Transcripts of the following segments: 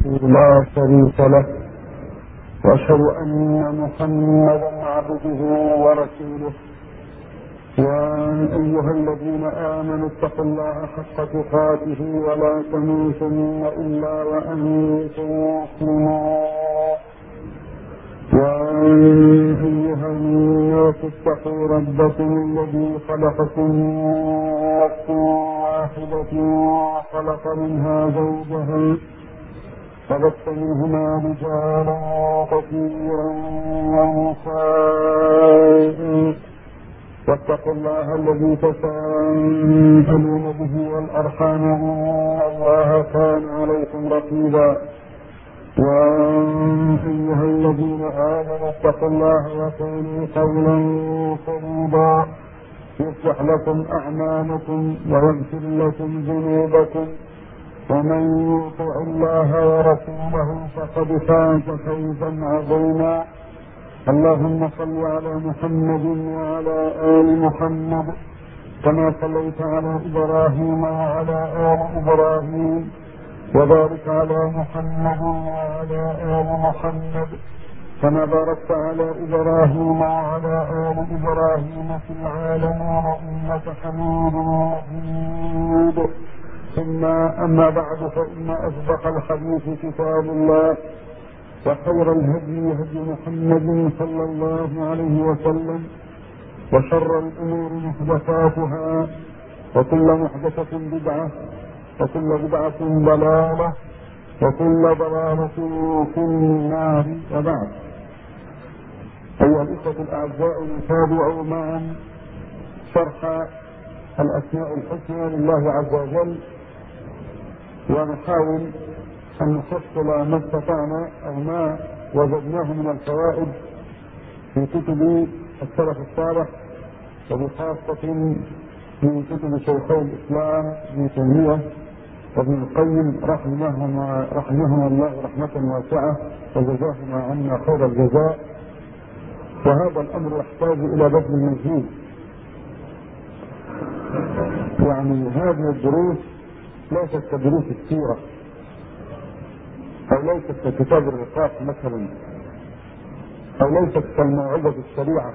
لا شريك له واشهد ان محمدا عبده ورسوله يا ايها الذين امنوا اتقوا الله حق تقاته ولا تموتن الا وانتم مسلمون يا ايها الناس اتقوا ربكم الذي خلقكم من نفس واحده وخلق منها زوجها فبث منهما رجالا كثيرا ونساء واتقوا الله الذي تساءلون به والارحام ان الله كان عليكم رقيبا يا ايها الذين امنوا اتقوا الله وقولوا قولا سديدا يصلح لكم اعمالكم ويغفر لكم ذنوبكم ومن يطع الله ورسوله فقد فاز فوزا عظيما اللهم صل على محمد وعلى ال محمد كما صليت على ابراهيم وعلى ال ابراهيم وبارك على محمد وعلى ال محمد كما باركت على ابراهيم وعلى ال ابراهيم في العالمين انك حميد مجيد ثم أما بعد فإن أصدق الحديث كتاب الله وخير الهدي هدي محمد صلى الله عليه وسلم وشر الأمور محدثاتها وكل محدثة بدعة وكل بدعة ضلالة وكل ضلالة في النار وبعد أيها الإخوة الأعزاء نتابع معا شرح الأسماء الحسنى لله عز وجل ونحاول أن نحصل ما استطعنا أو ما وجدناه من الفوائد في كتب السلف الصالح وبخاصة من كتب شيخي الإسلام ابن تيمية وابن القيم رحمهما رحمهما الله رحمة واسعة وجزاهما عنا خير الجزاء وهذا الأمر يحتاج إلى بذل المجهود يعني هذه الدروس ليست كدروس السيرة أو ليست ككتاب الرقاق مثلا أو ليست كالموعظة الشريعة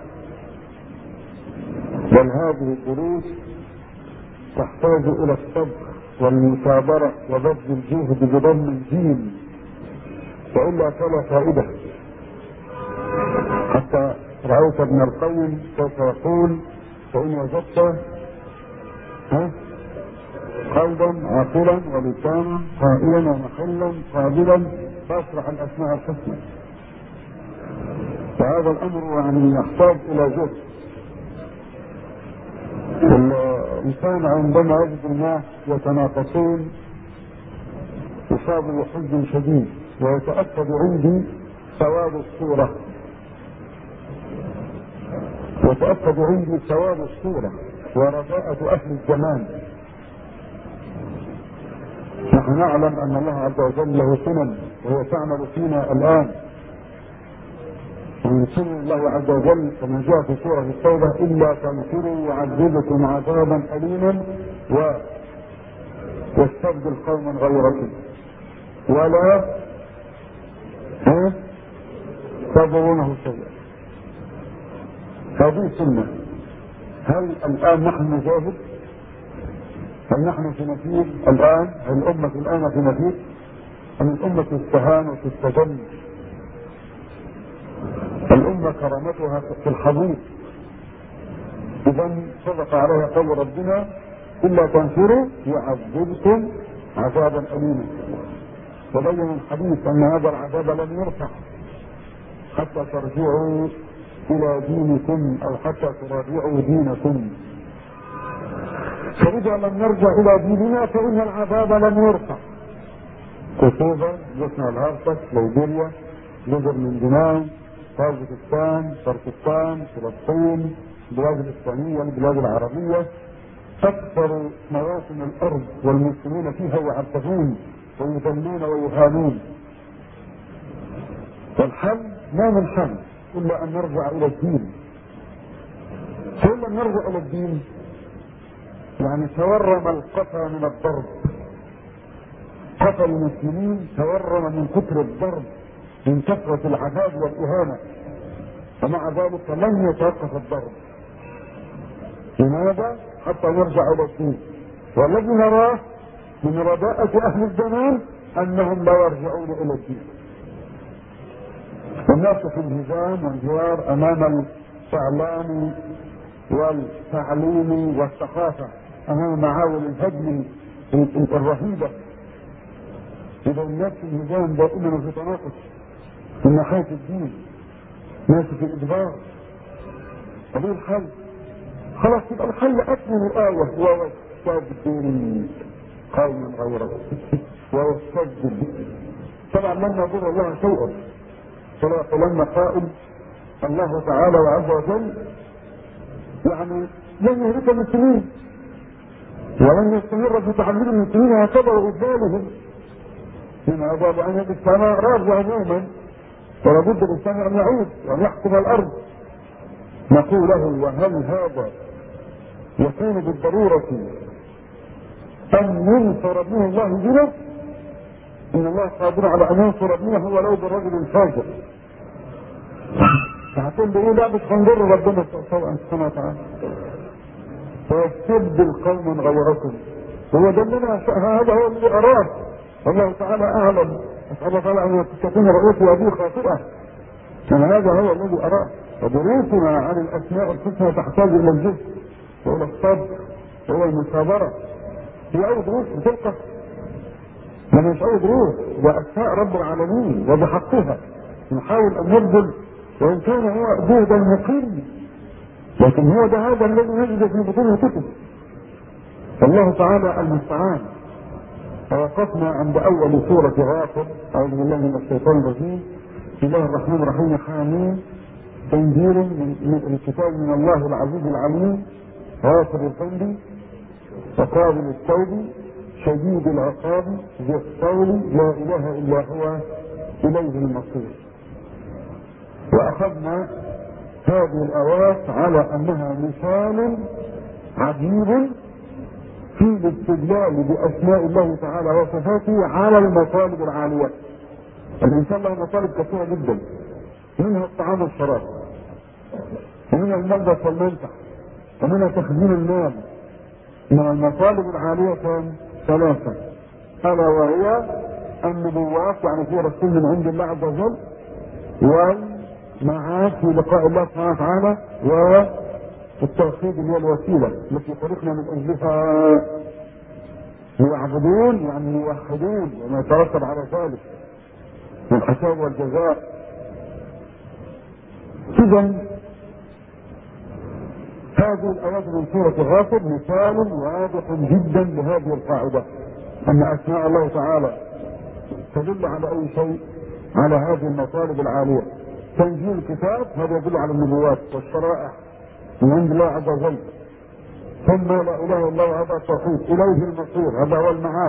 بل هذه الدروس تحتاج إلى الصبر والمثابرة وبذل الجهد بضم الجيم وإلا فلا فائدة حتى رأيت ابن القيم سوف يقول فإن وجدت ها قلبا عاقلا ولسانا قائلا ومحلا قابلا فاشرح الاسماء الحسنى فهذا الامر يعني يحتاج الى جهد الانسان عندما يجد الناس يتناقصون يصاب بحزن شديد ويتاكد عندي ثواب الصوره يتاكد عندي ثواب الصوره ورجاءة أهل الزمان نحن نعلم أن الله عز وجل له سنن وهو تعمل فينا الآن ومن سنن الله عز وجل كما جاء في سورة التوبة إلا تنصروا يعذبكم عذابا أليما و يستبدل قوما غيركم ولا تضرونه شيئا هذه سنه هل الآن نحن نجاهد؟ هل نحن في نفير الآن؟ هل الأمة الآن في نفير؟ أم الأمة استهان وتستجل؟ الأمة كرامتها في الحضيض إذا صدق عليها قول ربنا إلا تنفروا يعذبكم عذابا أليما وبين الحديث أن هذا العذاب لن يرفع حتى ترجعوا إلى دينكم أو حتى تراجعوا دينكم فإذا لم نرجع إلى ديننا فإن العذاب لم يرفع كوبا جسنا الهرطس ليبيريا جزر من دماغ طاجكستان تركستان فلسطين البلاد الإسلامية البلاد العربية أكثر مواطن الأرض والمسلمين فيها يعذبون ويذلون ويهانون والحل ما من حل إلا أن نرجع إلى الدين فإن لم نرجع إلى الدين يعني تورم القفا من الضرب قتل المسلمين تورم من كثر الضرب من كثرة العذاب والإهانة ومع ذلك لم يتوقف الضرب لماذا؟ حتى نرجع إلى الدين والذي نراه من رداءة أهل الزمان أنهم لا يرجعون إلى الدين الناس في الهزام والجوار أمام الإعلام والتعليم والثقافة أمام معاول الهدم الرهيبة إذا الناس في الهزام دائما في تناقص من ناحية الدين ناس في الإدبار هذه الحل خلاص يبقى الحل أكمل الآية واستبدل قوما غيره ويستبدل طبعا لن يضر الله شيئا فلا يقولن قائل الله تعالى وعز وجل يعني لن يهلك المسلمين ولن يستمر في تعليم المسلمين هكذا وإذلالهم من عذاب أن السماء راجعا يوما ولابد للإنسان أن يعود وأن يحكم الأرض نقول له وهل هذا يكون بالضرورة أن ينصر به الله بنا إن الله قادر على أن ينصر ابنه ولو بالرجل الفاجر فهتقول لي ايه لا مش هنضر ربنا سبحانه وتعالى ويستبدل قوما غيركم هو ده اللي هذا هو الذي اراد والله تعالى اعلم اسال الله تعالى ان تكون رؤيتي ابي خاطئه كان هذا هو الذي اراد ودروسنا عن الاسماء الحسنى تحتاج الى الجهد والى الصبر والى المثابره هي اول دروس بتلقى ما مش اول دروس ده اسماء رب العالمين وبحقها نحاول ان نبذل وان كان هو جهدا مقيم لكن هو ده هذا الذي نجد في بطون الكتب الله تعالى المستعان ووقفنا عند اول سورة غافر اعوذ بالله من الشيطان الرجيم بسم الله الرحمن الرحيم حامين تنزيل من الكتاب من الله العزيز العليم غافر الذنب وقابل التوب شديد العقاب ذي الطول لا اله الا هو اليه المصير واخذنا هذه الايات على انها مثال عجيب في الاستدلال باسماء الله تعالى وصفاته على المطالب العاليه. الانسان له مطالب كثيره جدا منها الطعام والشراب ومنها الملبس والمنفع ومنها تخزين المال من المطالب العاليه كان ثلاثه الا وهي النبوات يعني في رسول من عند الله عز وجل والمعاد في لقاء الله سبحانه وتعالى والتوحيد هي الوسيله التي خلقنا من اجلها يعبدون يعني يوحدون وما يترتب على ذلك من الحساب والجزاء اذا هذه الايات من سوره غافر مثال واضح جدا لهذه القاعده ان اسماء الله تعالى تدل على اي شيء على هذه المطالب العاليه تنزيل الكتاب هذا يدل على النبوات والشرائع من عند الله عز وجل ثم لا اله الا الله هذا التوحيد اليه المصير هذا هو المعاد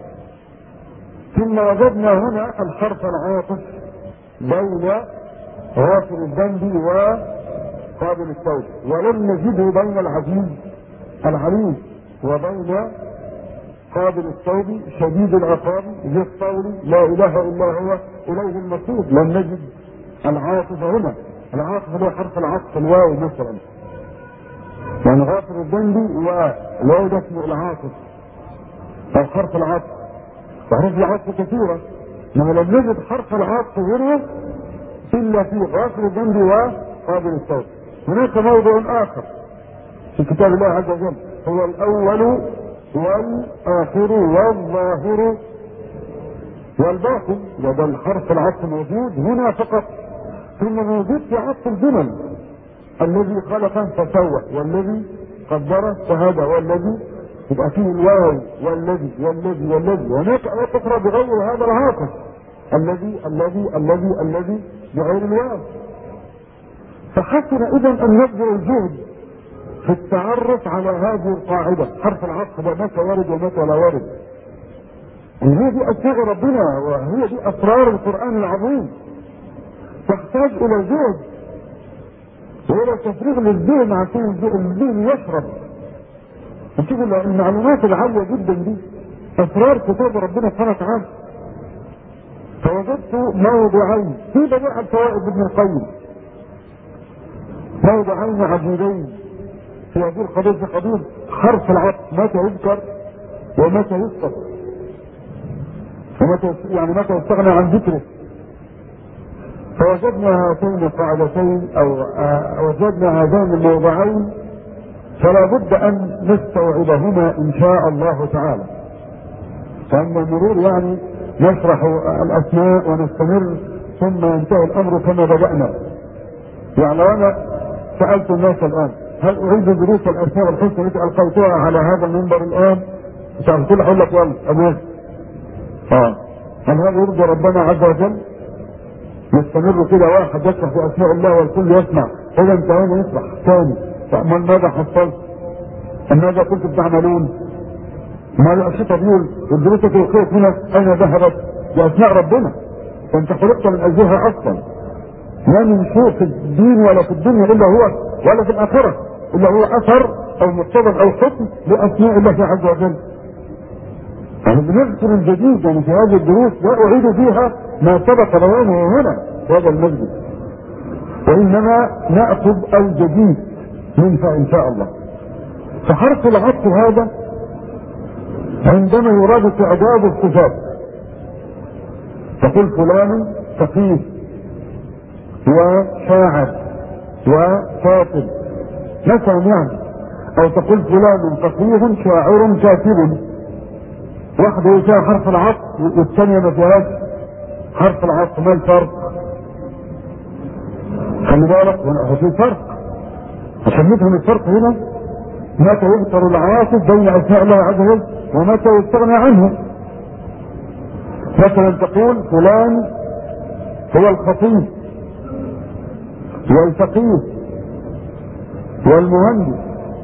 ثم وجدنا هنا الحرف العاطف بين غافر الذنب وقابل التوبه ولم نجده بين العزيز العليم وبين قابل التوب شديد العقاب ذي الطول لا اله الا هو اليه المصير لم نجد العاطف هنا العاطف هو حرف العطف الواو مثلا يعني غافر الذنب والواو ده اسمه العاطف او حرف العطف وحروف العطف كثيرة انما لم نجد حرف العطف هنا الا في غافر الذنب وقابل التوب هناك موضع اخر في كتاب الله عز وجل هو الاول والآخر والظاهر والباطن وده الحرف العطف موجود هنا فقط ثم موجود في عطف الجمل الذي خلق فسوى والذي قدر فهدى والذي يبقى فيه الواو والذي والذي والذي هناك آيات أخرى بغير هذا العاطف الذي الذي الذي الذي بغير الواو فحسن إذا أن نبذل الجهد في التعرف على هذه القاعدة حرف العطف ده متى ورد ومتى لا ورد وهي دي أشياء ربنا وهي دي أسرار القرآن العظيم تحتاج إلى جهد وإلى تفريغ للذهن عشان الذهن يشرب وشوف المعلومات العالية جدا دي اسرار كتاب ربنا سبحانه وتعالى فوجدت موضعين في بديع الفوائد ابن القيم موضعين عجيبين في هذه القضيه في قضيه حرف العطف متى يذكر ومتى يذكر ومتى يعني متى يستغنى عن ذكره فوجدنا هاتين القاعدتين او آه وجدنا هذين الموضعين فلا بد ان نستوعبهما ان شاء الله تعالى فاما المرور يعني نشرح الاسماء ونستمر ثم ينتهي الامر كما بدانا يعني لو انا سالت الناس الان هل اريد دروس الاسماء والحسنى التي القيتها على هذا المنبر الان مش عارف كل اقول لك والله ابوس اه هل هذا يرضي ربنا عز وجل يستمر كده واحد يشرح في اسماء الله والكل يسمع اذا انتهينا يشرح ثاني فامال ماذا حصلت؟ ماذا كنتم تعملون؟ ما الأنشطة دول والدروس التوقيت هنا أين ذهبت؟ لأسماء ربنا فأنت خلقت من أجلها أصلا ما من شيء في الدين ولا في الدنيا إلا هو ولا في الآخرة إلا هو أثر أو مقتضى أو حكم لأسماء الله عز وجل يعني بنذكر الجديد يعني في هذه الدروس لا أعيد فيها ما سبق بيانه هنا في هذا المسجد وإنما نأخذ الجديد منها إن شاء الله فحرف العطف هذا عندما يراد تعداد الصفات تقول فلان فقيه وشاعر وكاتب مثلا يعني او تقول فلان فقيه شاعر كاتب واحدة فيها حرف العطف والثانية ما فيهاش حرف العطف ما الفرق؟ خلي بالك هو في فرق عشان نفهم الفرق هنا متى يذكر العاطف بين اسماء الله عز وجل ومتى يستغنى عنه مثلا تقول فلان هو الخطيب والفقيه والمهندس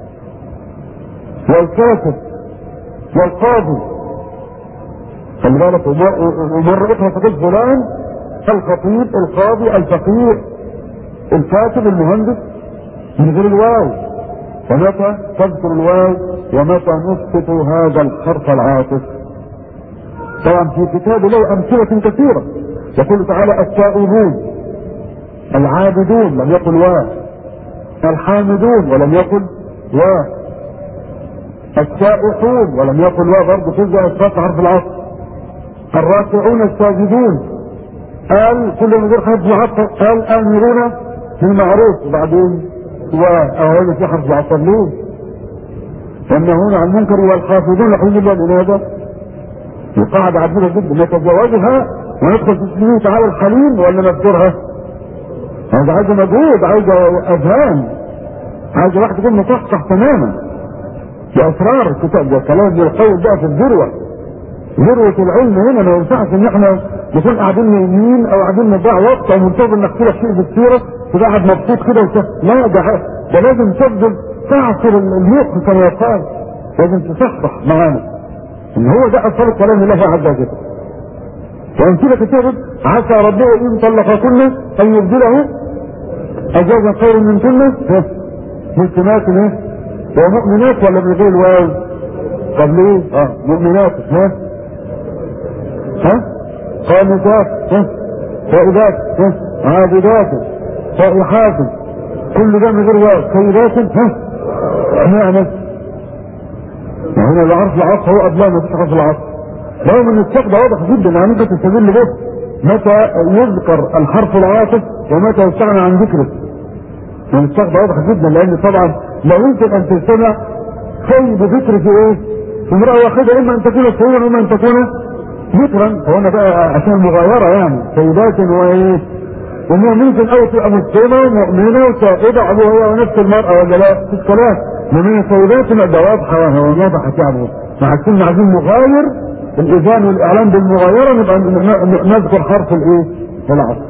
والكاتب والقاضي خلي بالك ومرة أخرى تقول فلان الخطيب القاضي الفقيه الكاتب المهندس من غير الواو ومتى تذكر الواو ومتى نسقط هذا الحرف العاطف طبعا في كتاب له امثله كثيره يقول تعالى التائبون العابدون لم يقل وا الحامدون ولم يقل وا السائحون ولم يقل وا برضه ترجع اسقاط حرف العطف الراكعون الساجدون قال كل من غير حرف العطف قال امرون بالمعروف وبعدين واهل في حرف العطف ليه؟ والنهون عن المنكر والحافظون لحدود الله الإنابة دي قاعدة عجيبة جدا نتجاوزها وندخل في سبيله تعالى الحليم ولا نذكرها؟ هذا عايزة مجهود عايزة أذهان عايزة واحد يكون مصحصح تماما بأسرار الكتاب ده كلام القول بقى في الذروة ذروة العلم هنا ما ينفعش ان احنا نكون قاعدين نايمين او قاعدين نضيع وقت او منتظر نحكي لك شيء في السيرة تبقى قاعد مبسوط كده وت... لا ده ده لازم تبذل تعصر المخ كما يقال لازم تصحصح معانا ان هو ده اثر كلام الله عز وجل وان كده كتبت عسى ربه ان طلقكن ان يبدله ازواجا خير من كن مسلمات ايه ومؤمنات ولا من غير واو طب ليه اه مؤمنات ها ها قانتات ها فائدات ها عابدات صائحات كل ده من غير واو سيدات ها نعم هنا العرف العصر هو قبلها ما فيش عرف العصر رغم ان السياق ده واضح جدا يعني انت تستدل به متى يذكر الحرف العاطف ومتى يستغنى عن ذكره يعني السياق ده واضح جدا لان طبعا لا يمكن ان تستمع شيء بذكر في ايه؟ في امرأة واحدة اما ان تكون سيدا واما ان تكون ذكرا فهنا بقى عشان المغايرة يعني سيدات وايه وانه ممكن او تبقى مسلمة مؤمنة وتائبة ابوها ونفس المرأة ولا لا في الكلام ومن السيدات ما ده واضحة وواضحة يعني مع كل عايزين نغاير الاذان والاعلام بالمغايرة نبقى نذكر حرف الايه العصر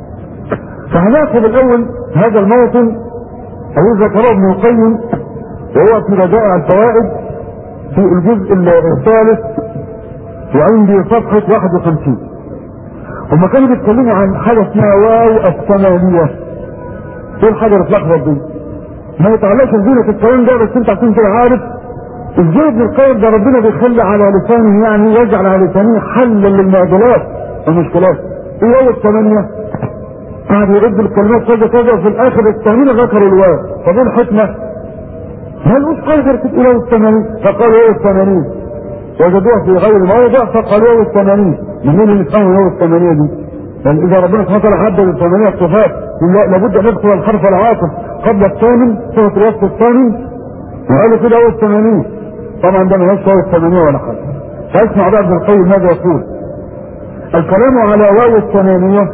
فهناخذ الاول هذا الموطن الذي ذكره ابن القيم وهو في رجاء الفوائد في الجزء الثالث وعندي صفحة 51 هما كانوا بيتكلموا عن حاجة اسمها واو الثمانية ايه الحاجة اللي اتلخبط دي؟ ما يتعلقش بزينة الكلام ده بس انت عشان كده عارف ازاي ابن القيم ده ربنا بيخلي على لسانه يعني يجعل على لسانه حلا للمعضلات والمشكلات ايه اول ثمانية قاعد يرد الكلمات كذا كذا وفي الاخر الثانيين ذكروا الواو طب ايه الحكمة؟ هل مش قادر تقول ايه الثمانين فقالوا ايه الثمانين وجدوها في غير موضع فقالوا ايه الثمانين منين اللي فهموا ايه الثمانية دي؟ لان اذا ربنا سبحانه وتعالى حدد الثمانية صفات لابد ان يدخل الحرف العاطف قبل الثامن صفة الوصف الثاني وقالوا كده اول الثمانين طبعا ده ما هيش اول الثمانية ولا حاجة فاسمع بقى ابن القيم ماذا يقول الكلام على واو الثمانية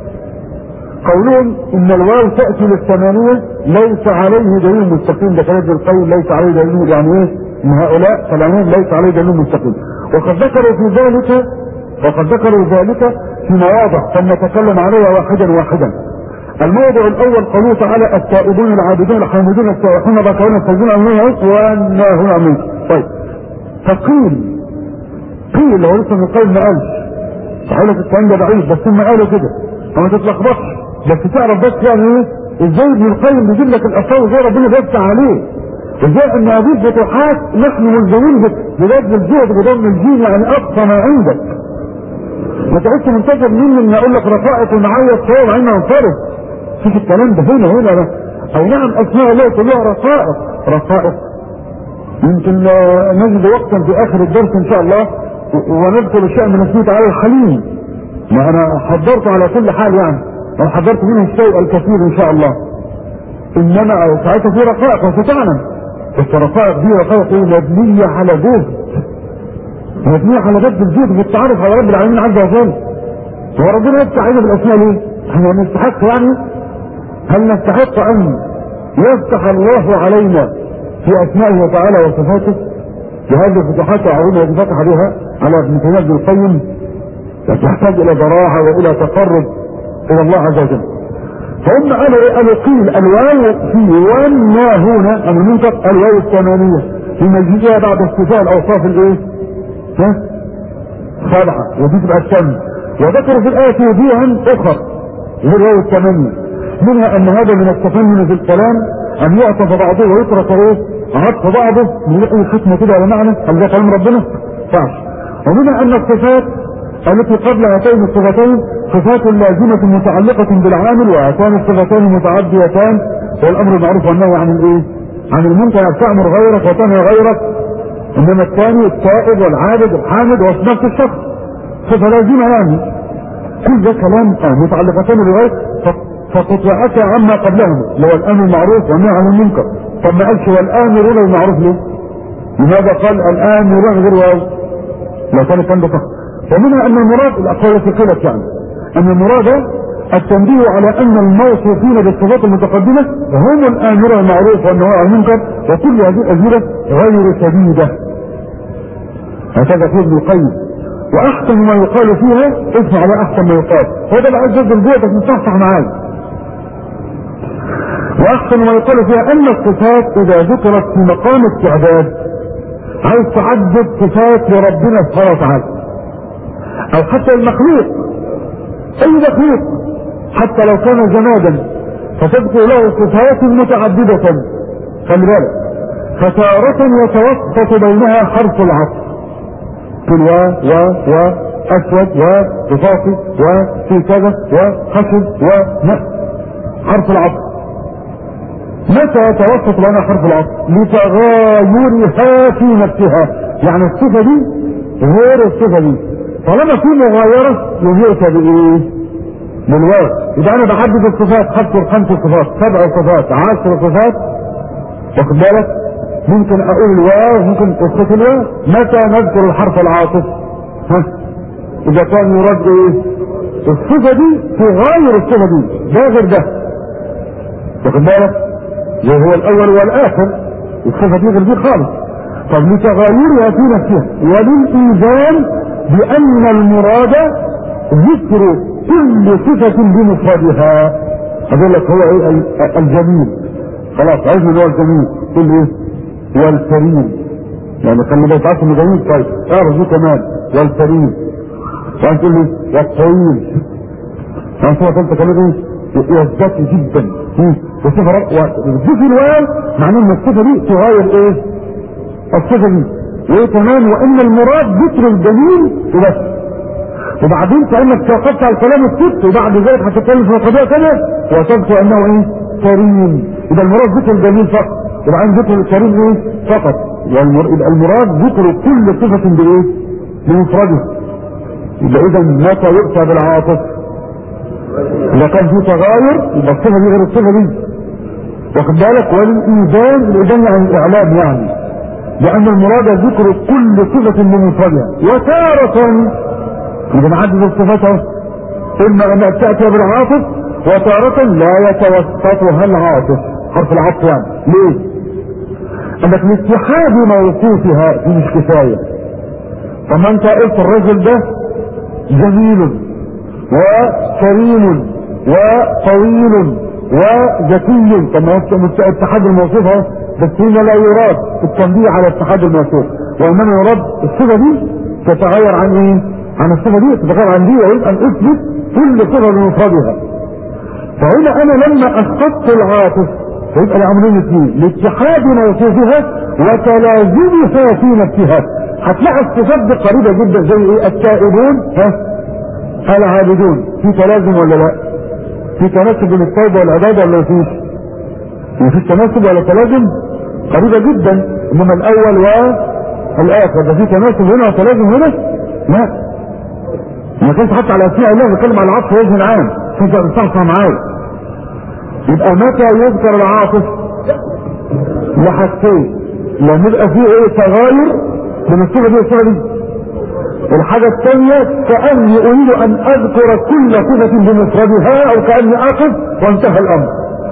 قولهم ان الواو تأتي للثمانية ليس عليه دليل مستقيم ده كلام ابن القيم ليس عليه دليل يعني ايه ان هؤلاء كلامهم ليس عليه دليل مستقيم وقد ذكروا في ذلك وقد ذكروا ذلك في مواضع فلنتكلم عليها واحدا واحدا الموضع الاول قوله تعالى التائبون العابدون الحامدون السائحون الراكعون الساجدون المنعم والناهون عن المنكر طيب فقيل قيل لو لسه ابن القيم ما قالش صحيح الكلام ده ضعيف بس هم قالوا كده فما تتلخبطش بس تعرف بس يعني ايه ازاي ابن القيم بيجيب لك الاسرار ازاي ربنا بيفتح عليه ازاي ان هذه الفتوحات نحن ملزمين ببذل الجهد بضم الجين يعني اقصى ما عندك ما تقولش منتظر مني ان اقول لك رقائق ومعايا الصور عنا منفرد شوف الكلام ده هنا هنا ده اي نعم اسماء الله كلها رقائق رقائق يمكن نجد وقتا في اخر الدرس ان شاء الله ونذكر الشيء من اسمه تعالى الحليم ما انا حضرت على كل حال يعني انا حضرت منه الشيء الكثير ان شاء الله انما ساعتها في رقائق وستعلم بس الرقائق دي رقائق مبنيه على جهد مبنيه على جد الجهد والتعرف على رب العالمين عز وجل هو ربنا يفتح علينا بالاسماء ليه؟ احنا نستحق يعني هل نستحق ان يفتح الله علينا في اسمائه وتعالى وصفاته بهذه الفتوحات العظيمه التي فتح بها على ابن تيميه بن القيم تحتاج الى ضراعه والى تقرب الى الله عز وجل فهم قالوا ايه قالوا قيل الواو في والناهون امر المنطق الواو الثمانيه في مجيئها بعد استيفاء الاوصاف الايه؟ ها؟ سبعه ودي تبقى الثامنه وذكروا في الايه وجوها اخر غير الواو الثمانيه منها ان هذا من التفنن في الكلام ان يعطف بعضه ويترك ايه؟ عطف بعضه من اي ختمه كده على معنى هل ده كلام ربنا؟ صح ومنها ان الصفات التي قبل هاتين الصفتين صفات لازمة متعلقة بالعامل وهاتان الصفتان متعديتان والامر المعروف والنهي عن الايه؟ عن المنكر تأمر غيرك وتنهى غيرك انما الثاني التائب والعابد الحامد وفي نفس الشخص صفة لازمة يعني كل ده كلام متعلقتان بغير فقطعك عما قبلهم اللي هو الامر المعروف والنهي عن المنكر طب ما قالش والامرون بالمعروف ليه؟ لماذا قال الامرون غير واو؟ لو كان الكلام ده صح ومنها ان المراد الاقوال التي قيلت يعني ان المراد التنبيه على ان الموصوفين بالصفات المتقدمة هم الامر المعروف والنهي عن المنكر وكل هذه الامثله غير سديدة هكذا في ابن القيم واحسن ما يقال فيها اسمع على احسن ما يقال هذا اللي عايز يفضل جوه بس مصحصح معايا واحسن ما يقال فيها ان الصفات اذا ذكرت في مقام استعداد عايز تعدد صفات لربنا سبحانه وتعالى او حتى المخلوق اي مخلوق حتى لو كان جمادا فتذكر له صفات متعددة خلي بالك فتارة يتوسط بينها حرف العطف كل و و و اسود و رصاصي وفي كذا وخشب و حرف العطف متى يتوسط بينها حرف العطف لتغايرها في نفسها يعني الصفة دي غير الصفة دي طالما في مغايرة يجيئك بايه بالواو يبقى انا بحدد الصفات خدت خمس صفات سبع صفات عشر صفات واخد بالك ممكن اقول الواو ممكن اسقط الواو متى نذكر الحرف العاطف ها اذا كان يراد ايه الصفة دي تغير الصفة دي ده غير ده واخد بالك وهو الاول والاخر الصفة دي غير دي خالص طب لتغيرها في نفسها وللايذان بان المراد ذكر كل صفة بمفردها اقول لك هو ايه الجميل خلاص عايزنا اللي هو الجميل تقول ايه والكريم يعني خلي بالك عارف انه جميل طيب اعرف دي كمان والكريم وانت تقول لي والطويل يعني صفة انت كمان ايه يزداد جدا وصفة وذكر الواو معناه ان الصفة دي تغير ايه الصفة دي وايه كمان وان المراد ذكر الجميل وبس وبعدين كانك توقفت على الكلام الست وبعد ذلك هتتكلم في قضيه ثانيه وتذكر انه ايه كريم يبقى المراد ذكر الجميل فقط وبعدين ذكر الكريم ايه فقط يبقى المراد ذكر كل صفه بايه بمفردها يبقى اذا متى يؤتى بالعاطف اذا كان في تغاير يبقى الصفه دي غير الصفه دي واخد بالك والايذان الايذان يعني الاعلام يعني لان المراد ذكر كل صفه بمفردها وتارة إذا نعدد الصفات اهو إما أن تأتي بالعاطف وتارة لا يتوسطها العاطف حرف العطف يعني ليه؟ أنك لاتحاد موصوفها دي مش كفاية طب ما أنت قلت الرجل ده جميل وكريم وطويل وذكي طب ما هو اتحاد الموصوف اهو بس هنا لا يراد التنبيه على اتحاد الموصوف وإنما يراد الصفة دي تتغير عن ايه؟ عن الصفة دي تتغير عن دي ويبقى اثبت كل صفة بمفردها فهنا انا لما اسقطت العاطف فيبقى الامرين اثنين لاتحاد موصوفها وتلازمها في نفسها هتلاقي الصفات دي قريبة جدا زي ايه التائبون ها العابدون في تلازم ولا لا في تناسب بين التوبة والعبادة ولا مفيش مفيش تناسب ولا تلازم قريبة جدا انما الاول والاخر ده في تناسب هنا وتلازم هنا لا ما كانش حتى على اسماء الله بيتكلم على العطف وجه عام انت بتصحصح معايا يبقى متى يذكر العاطف لحاجتين لما يبقى فيه ايه تغاير من الصفه دي والصفه دي الحاجة الثانية كأني أريد أن أذكر كل صفة بمفردها أو كأني أقف وانتهى الأمر.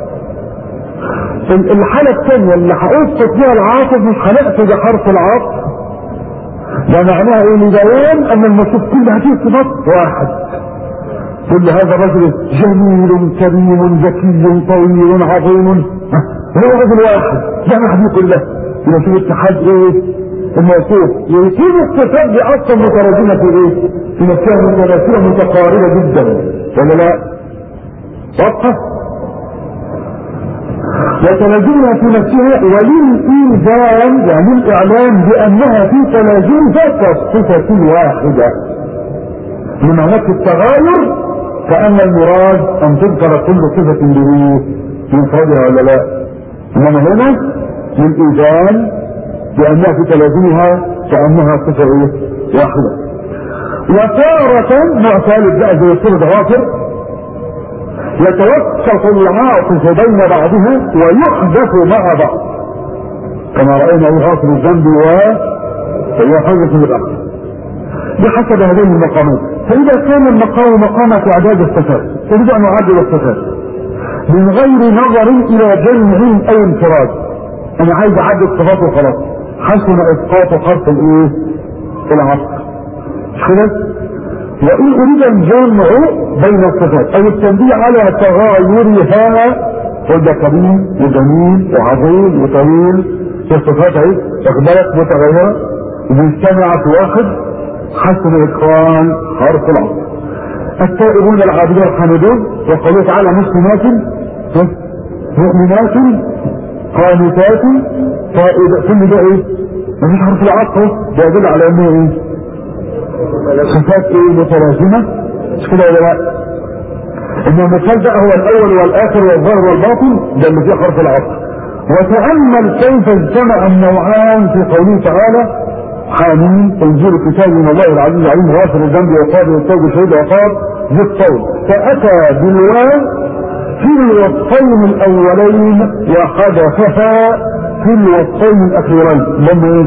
الحالة الثانية اللي هأسقط فيها العاطف مش هنأتي بحرف العطف ده معناها ايه لبيان ان الموصوف كل هذه الصفات واحد كل هذا رجل جميل كريم ذكي طويل عظيم هو رجل واحد جمع دي كلها يبقى في اتحاد ايه الموصوف يكون الصفات دي اصلا متراجمه في ايه في نفسها متناسبه متقاربه جدا ولا لا واضحه وتلازمها في نفسها وللإيذان يعني الإعلام بأنها في تلازمها كالصفة الواحدة من هناك التغاير كأن المراد أن تذكر كل صفة بمفردها ولا لا إنما هنا للإيذان بأنها في تلازمها كأنها صفة إيه؟ واحدة وتارة نوع ثالث بقى زي صفة غافر يتوسط العاطف بين بعضها ويحدث مع بعض كما رأينا غافل الذنب ويحدث بالأخر بحسب هذين المقامات فإذا كان المقام مقام إعداد الصفات تريد أن نعدل الصفات من غير نظر إلى جمع أو انفراد أنا عايز أعدل الصفات وخلاص حسن إسقاط حرف الإيه؟ العطف مش كده؟ وإن أريد الجمع بين الصفات أو التنبيه على تغايرها وده كريم وجميل وعظيم وطويل في الصفات اهي واخد بالك متغيرة وبيجتمع في واحد حسن إتقان حرف العطف التائبون العابدون الحامدون وقالوا تعالى مسلمات مؤمنات قانتات طائبة كل ده ايه؟ مفيش حرف العطف ده يدل على انه ايه؟ صفات ايه متلازمة مش كده ولا لا ان المثال ده هو الاول والاخر والظاهر والباطن ده اللي فيه حرف العطف وتأمل كيف اجتمع النوعان في قوله تعالى حامين تنزيل كتاب من الله العزيز العليم غافر الذنب وقابل التوب شهيد وقاب ذي الطول فأتى بالواو في الوصفين الأولين وحدثها في الوصفين الأخيرين لما ايه؟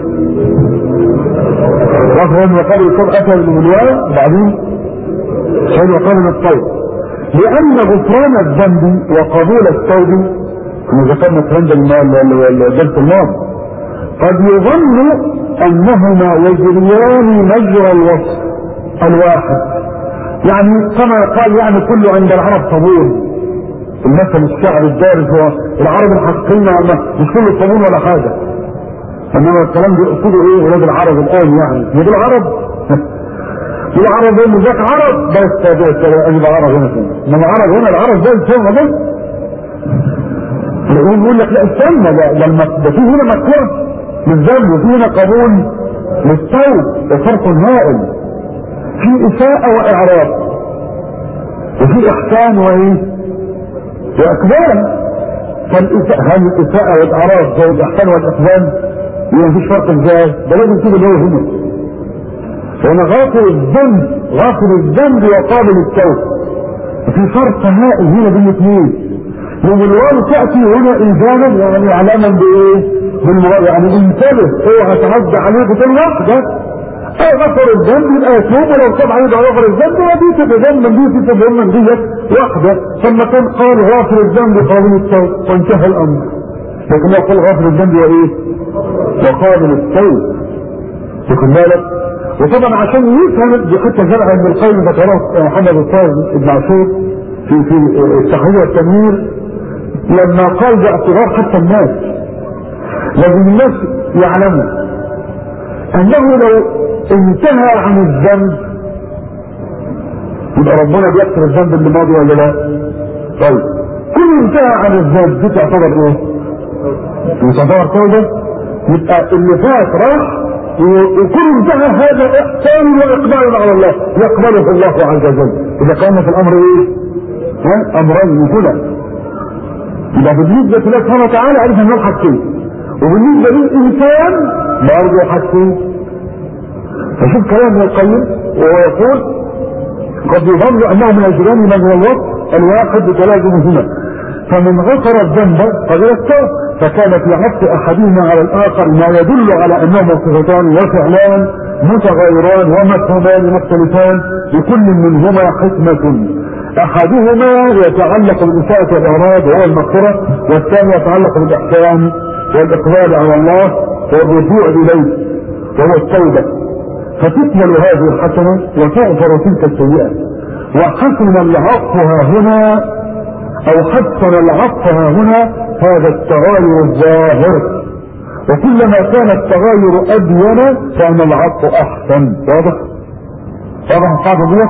غفرا وقال يكون أثر من الواو وبعدين شهيد وقال من الطول لأن غفران الذنب وقبول التوب كما ذكرنا الكلام ده الدرس الماضي قد يظن انهما يجريان مجرى الوصف الواحد يعني كما قال يعني كله عند العرب طبول المثل الشعر الدارس هو العرب الحقيقيين مش كله صابون ولا حاجه انما الكلام ده يقصده ايه ولاد العرب الان يعني هي دول عرب دول عرب هم ذاك عرب بس بس اجيب عرب هنا انما عرب هنا العرب ده الفهم ده يقول يقول لك لا استنى ده ده, الم... ده في هنا مكة للذنب وفي هنا قبول للتوب ده فرق هائل في اساءة واعراض وفي احسان وايه واقبال فالإساءة هل الاساءة والاعراض زي الاحسان والاقبال يبقى مفيش فرق ازاي ده لازم تيجي اللي هو هنا فهنا غافل الذنب غافل الذنب وقابل التوب في فرق هائل هنا بين الاثنين يوم الواو تأتي هنا إنزالا يعني إعلاما بإيه؟ بالمراد يعني انتبه اوعى تعدى عليه بكل واحدة أو غفر الذنب يبقى يتوب ولو تاب عليه بقى غفر الذنب ودي تتجمل دي تتجمل دي واحدة ثم كان قال غافر الذنب قابل التوب وانتهى الأمر لكن لو قال غافر الذنب وإيه؟ وقابل التوب واخد بالك؟ وطبعا عشان يفهم دي حتى زرع ابن القيم ذكره محمد الطاهر ابن عاشور في في التحرير والتنوير لما قال باعتبار حتى الناس لازم الناس يعلموا انه لو انتهى عن الذنب يبقى ربنا بيغفر الذنب اللي ماضي ولا لا؟ طيب كل انتهى عن الذنب دي تعتبر ايه؟ تعتبر توبه يبقى اللي فات راح وكل انتهى هذا احسان واقبال على الله يقبله الله عز وجل اذا كان في الامر ايه؟ ها؟ امرين كده يبقى بالنسبة لله سبحانه وتعالى عرفنا انه حاجتين وبالنسبة للإنسان برضه حاجتين فشوف كلام ابن القيم وهو يقول قد يظن أنه من الجيران من هو الوقت الواحد بتلازمهما فمن غفر الذنب قد يستوى فكان في عطف أحدهما على الآخر ما يدل على أنهما صفتان وفعلان متغيران ومفهومان مختلفان لكل منهما حكمة احدهما يتعلق بالاساءة والاعراض وهو المغفرة والثاني يتعلق بالاحسان والاقبال على الله والرجوع اليه وهو التوبة فتكمل هذه الحسنة وتغفر تلك السيئة وحسن العطف ها هنا او حسن العطف ها هنا هذا التغاير الظاهر وكلما كان التغاير ابين كان العطف احسن واضح واضح القاعدة دي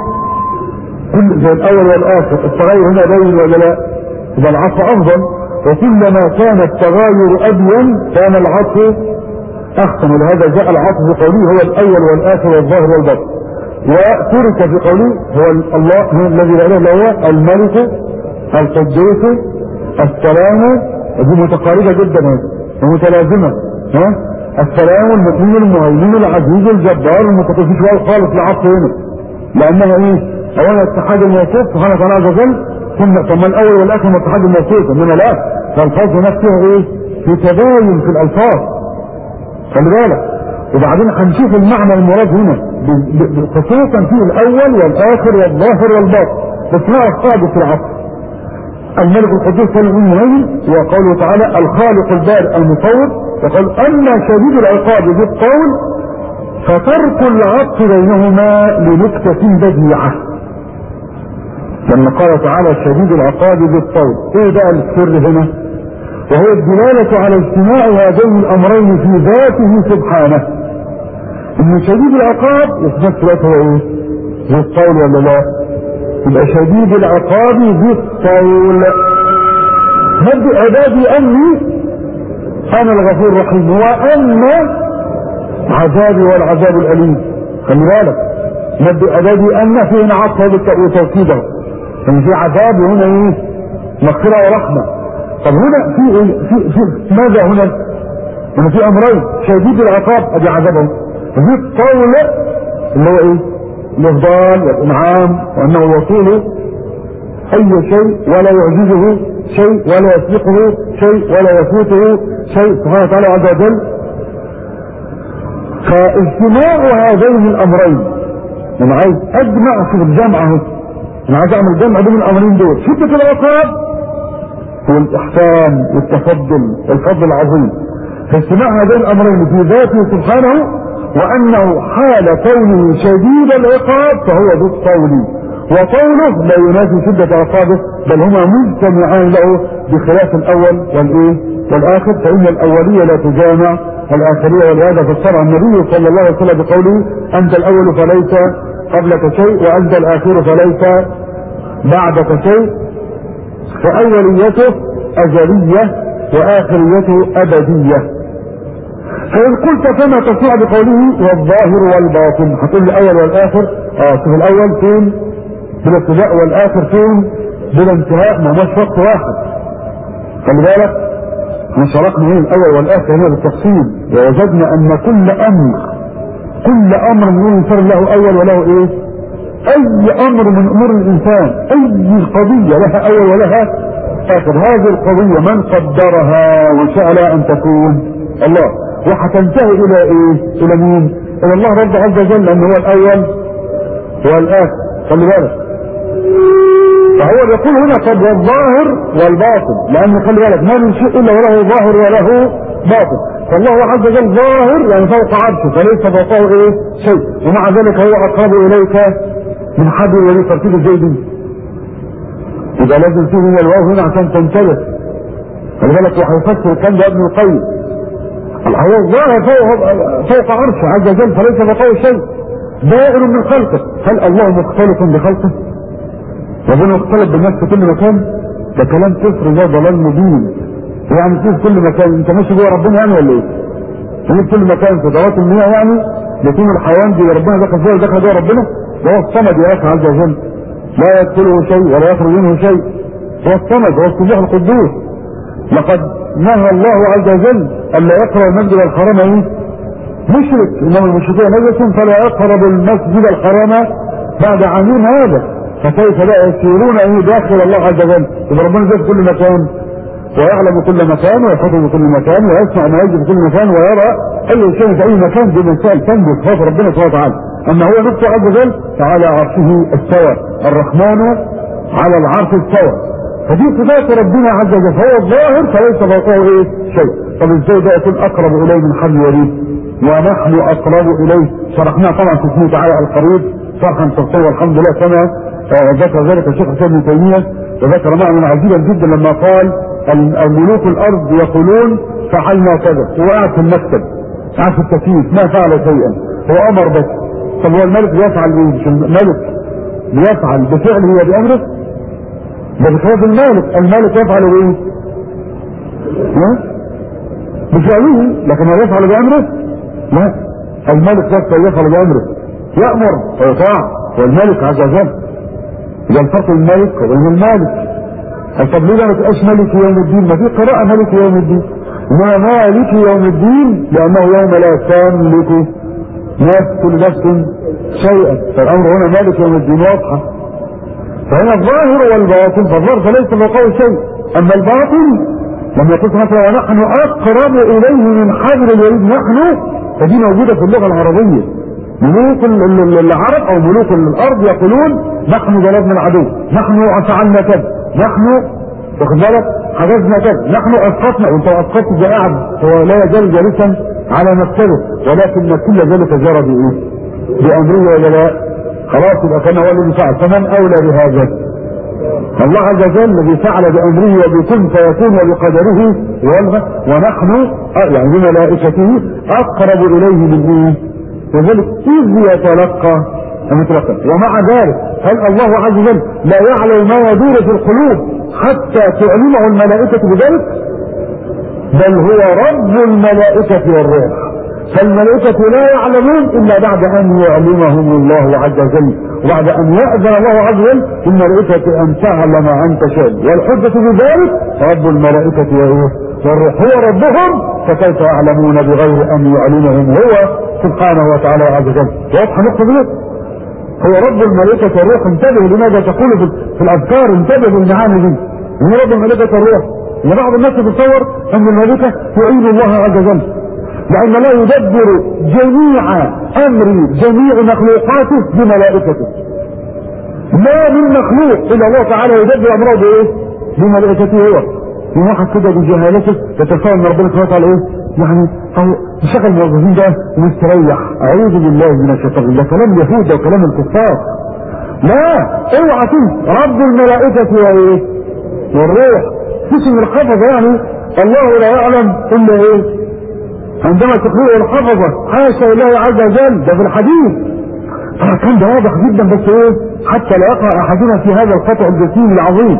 كل زي الاول والاخر التغير هنا باين ولا لا يبقى العطف افضل وكلما كان التغاير ابين كان العطف احسن ولهذا جاء العطف في قوله هو الاول والاخر والظاهر والباطن وترك في قوله هو الله هو الذي لا اله الا هو الملك القدوس السلام دي متقاربه جدا ومتلازمه ها السلام المؤمن المهيمن العزيز الجبار المتقي فيش واو خالص العطف هنا لانها ايه اولا اتحاد الموصوف سبحانه وتعالى عز وجل ثم ثم الاول والاخر من اتحاد الموصوف انما لا فالفاظ هناك فيها ايه في تباين في الالفاظ خلي بالك وبعدين هنشوف المعنى المراد هنا خصوصا في الاول والاخر والظاهر والباطن بس ما الصادق في العصر الملك القدوس كان المهيمن وقوله تعالى الخالق البارئ المصور وقال اما شديد العقاب بالقول فترك العطف بينهما لنكتة بديعة لما قال تعالى شديد العقاب بالطول ايه بقى السر هنا وهو الدلالة على اجتماع هذين الامرين في ذاته سبحانه ان شديد العقاب وفي نفس الوقت هو ايه بالطول ولا لا يبقى شديد العقاب بالطول نبدأ عبادي اني انا الغفور الرحيم وان عذابي والعذاب الاليم خلي بالك نبدأ عبادي ان في هنا عطف وتوكيده ان في عذاب وهنا ايه مغفرة ورحمة طب هنا في ايه في, في ماذا هنا هنا في امرين شديد العقاب ادي عذابهم وفي الطول اللي هو ايه الافضال والانعام وانه يطول اي شيء ولا يعجزه شيء ولا يسبقه شيء ولا يفوته شيء سبحانه وتعالى عز وجل فاجتماع هذين الامرين انا عايز اجمع في الجمع اهو انا عايز اعمل جمع بين الامرين دول شدة العقاب والاحسان والتفضل والفضل العظيم فاجتماع هذين الامرين في ذاته سبحانه وانه حال كونه شديد العقاب فهو ذو الطول وطوله لا ينافي شدة عقابه بل هما مجتمعان له بخلاف الاول والايه والاخر فان الاولية لا تجامع الاخرية ولهذا فسرها النبي صلى الله عليه وسلم بقوله انت الاول فليس قبلك شيء وانت الاخر فليس بعدك شيء فاوليته ازلية واخريته ابدية فإن قلت كما تصنع بقوله والظاهر والباطن هتقول الأول والآخر اه شوف الأول فين بلا ابتداء والآخر فين بلا انتهاء ما مش وقت واحد خلي بالك احنا شرحنا هنا الأول والآخر هنا بالتفصيل ووجدنا أن كل أمر كل أمر من الإنسان له أول وله إيه؟ أي أمر من أمور الإنسان أي قضية لها أول ولها آخر هذه القضية من قدرها وشاء لها أن تكون الله وهتنتهي إلى إيه؟ إلى مين؟ إلى الله رب عز وجل لأنه هو الأول والآخر خلي بالك فهو بيقول هنا قد والظاهر والباطن لأن خلي بالك ما من شيء إلا وله ظاهر وله باطن فالله عز وجل ظاهر يعني فوق عرشه فليس فوقه إيه شيء ومع ذلك هو أقرب إليك من حبل الذي ترتيب الزيدي يبقى لازم فيه من الواو هنا عشان تنتبه خلي بالك وهيفسر الكلام ده ابن القيم هو الظاهر فوق فوق عرشه عز وجل فليس فوقه شيء دائر من خلقه هل الله مختلف بخلقه؟ ربنا مختلف بالناس في كل مكان ده كلام كفر ده ضلال مبين يعني في كل مكان انت ماشي جوه ربنا يعني ولا ايه؟ في كل مكان في ذوات المياه يعني يكون الحيوان دي ربنا دخل فيها ودخل جوه ربنا ده هو الصمد يا اخي عز وجل لا يدخله شيء ولا يخرج منه شيء هو الصمد هو السبوح القدوس لقد نهى الله عز وجل الا يقرا المسجد الحرام ايه؟ مشرك انما المشركين نجس فلا يقرب المسجد الحرام بعد عامين هذا فكيف لا يسيرون ايه داخل الله عز وجل يبقى ربنا في كل مكان ويعلم كل مكان ويحفظ في كل مكان ويسمع ما يجري في كل مكان ويرى اي شيء في اي مكان دي مسائل تنبت خوف ربنا سبحانه وتعالى اما هو نفسه عز وجل فعلى عرشه استوى الرحمن على العرش استوى فدي صفات ربنا عز وجل فهو الظاهر فليس فوقه ايه شيء طب ازاي ده يكون اقرب اليه من حبل الوريد ونحن اقرب اليه شرحناه طبعا في اسمه تعالى القريب شرحا تفصيلا والحمد لله كما ذكر ذلك الشيخ حسين بن تيميه وذكر معنى عجيبا جدا لما قال الملوك الارض يقولون فعلنا كذا هو قاعد في المكتب قاعد في التكييف ما فعل شيئا هو امر بس طب هو الملك بيفعل ايه مش الملك بيفعل بفعله وبامره ده بخلاف المالك المالك يفعل بايه بفعله لكن هو يفعل بامره لا الملك نفسه يفعل بامره يامر ويطاع هو الملك عز وجل يبقى الفرق بين الملك وبين المالك طب ليه ما تبقاش ملك يوم الدين ما في قراءة ملك يوم الدين انما مالك يوم الدين لانه يوم لا تملك نفس نفس شيئا فالامر هنا مالك يوم الدين واضحة فهنا الظاهر والباطن فالظاهر فليس فوقه شيء اما الباطن لما يقول مثلا ونحن اقرب اليه من حبل الوريد نحن فدي موجودة في اللغة العربية ملوك العرب او ملوك الارض يقولون نحن ضربنا العدو نحن فعلنا كذا نحن واخد بالك حجزنا كذا نحن اسقطنا وانت اسقطت ده قاعد هو لا يزال جالسا على مكتبه ولكن كل ذلك جرى بايه؟ بامره ولا لا؟ خلاص يبقى كان هو الذي فعل فمن اولى بهذا؟ الله عز وجل الذي فعل بامره وبكن فيكون وبقدره ونحن يعني بملائكته اقرب اليه من ايه؟ وذلك اذ يتلقى المتلقى ومع ذلك هل الله عز وجل لا يعلم ما يدور في القلوب حتى تعلمه الملائكة بذلك بل هو رب الملائكة والروح فالملائكة لا يعلمون إلا بعد أن يعلمهم الله عز وجل وبعد أن يأذن الله عز وجل للملائكة أن تعلم عن تشاء والحجة بذلك رب الملائكة والروح هو ربهم فكيف يعلمون بغير أن يعلمهم هو سبحانه وتعالى عز وجل واضحة نقطة دي هو رب الملائكة والروح انتبه لماذا تقول في الأذكار انتبه للمعاني دي هو رب الملائكة والروح وبعض الناس يتصور أن الملائكة تعين الله عز وجل لأن لا يدبر جميع أمر جميع مخلوقاته بملائكته ما من مخلوق إلا الله تعالى يدبر أمره بإيه؟ بملائكته هو في واحد كده بجهالته يتصور ان ربنا سبحانه وتعالى ايه؟ يعني او يشغل الموظفين ده ويستريح اعوذ بالله من الشيطان ده كلام اليهود وكلام الكفار لا اوعى تنسى رب الملائكة وايه؟ والروح اسم الحفظة يعني الله لا يعلم الا ايه؟ عندما تقول الحفظة حاشا لله عز وجل ده في الحديث كان ده واضح جدا بس ايه؟ حتى لا يقع احدنا في هذا الخطأ الجسيم العظيم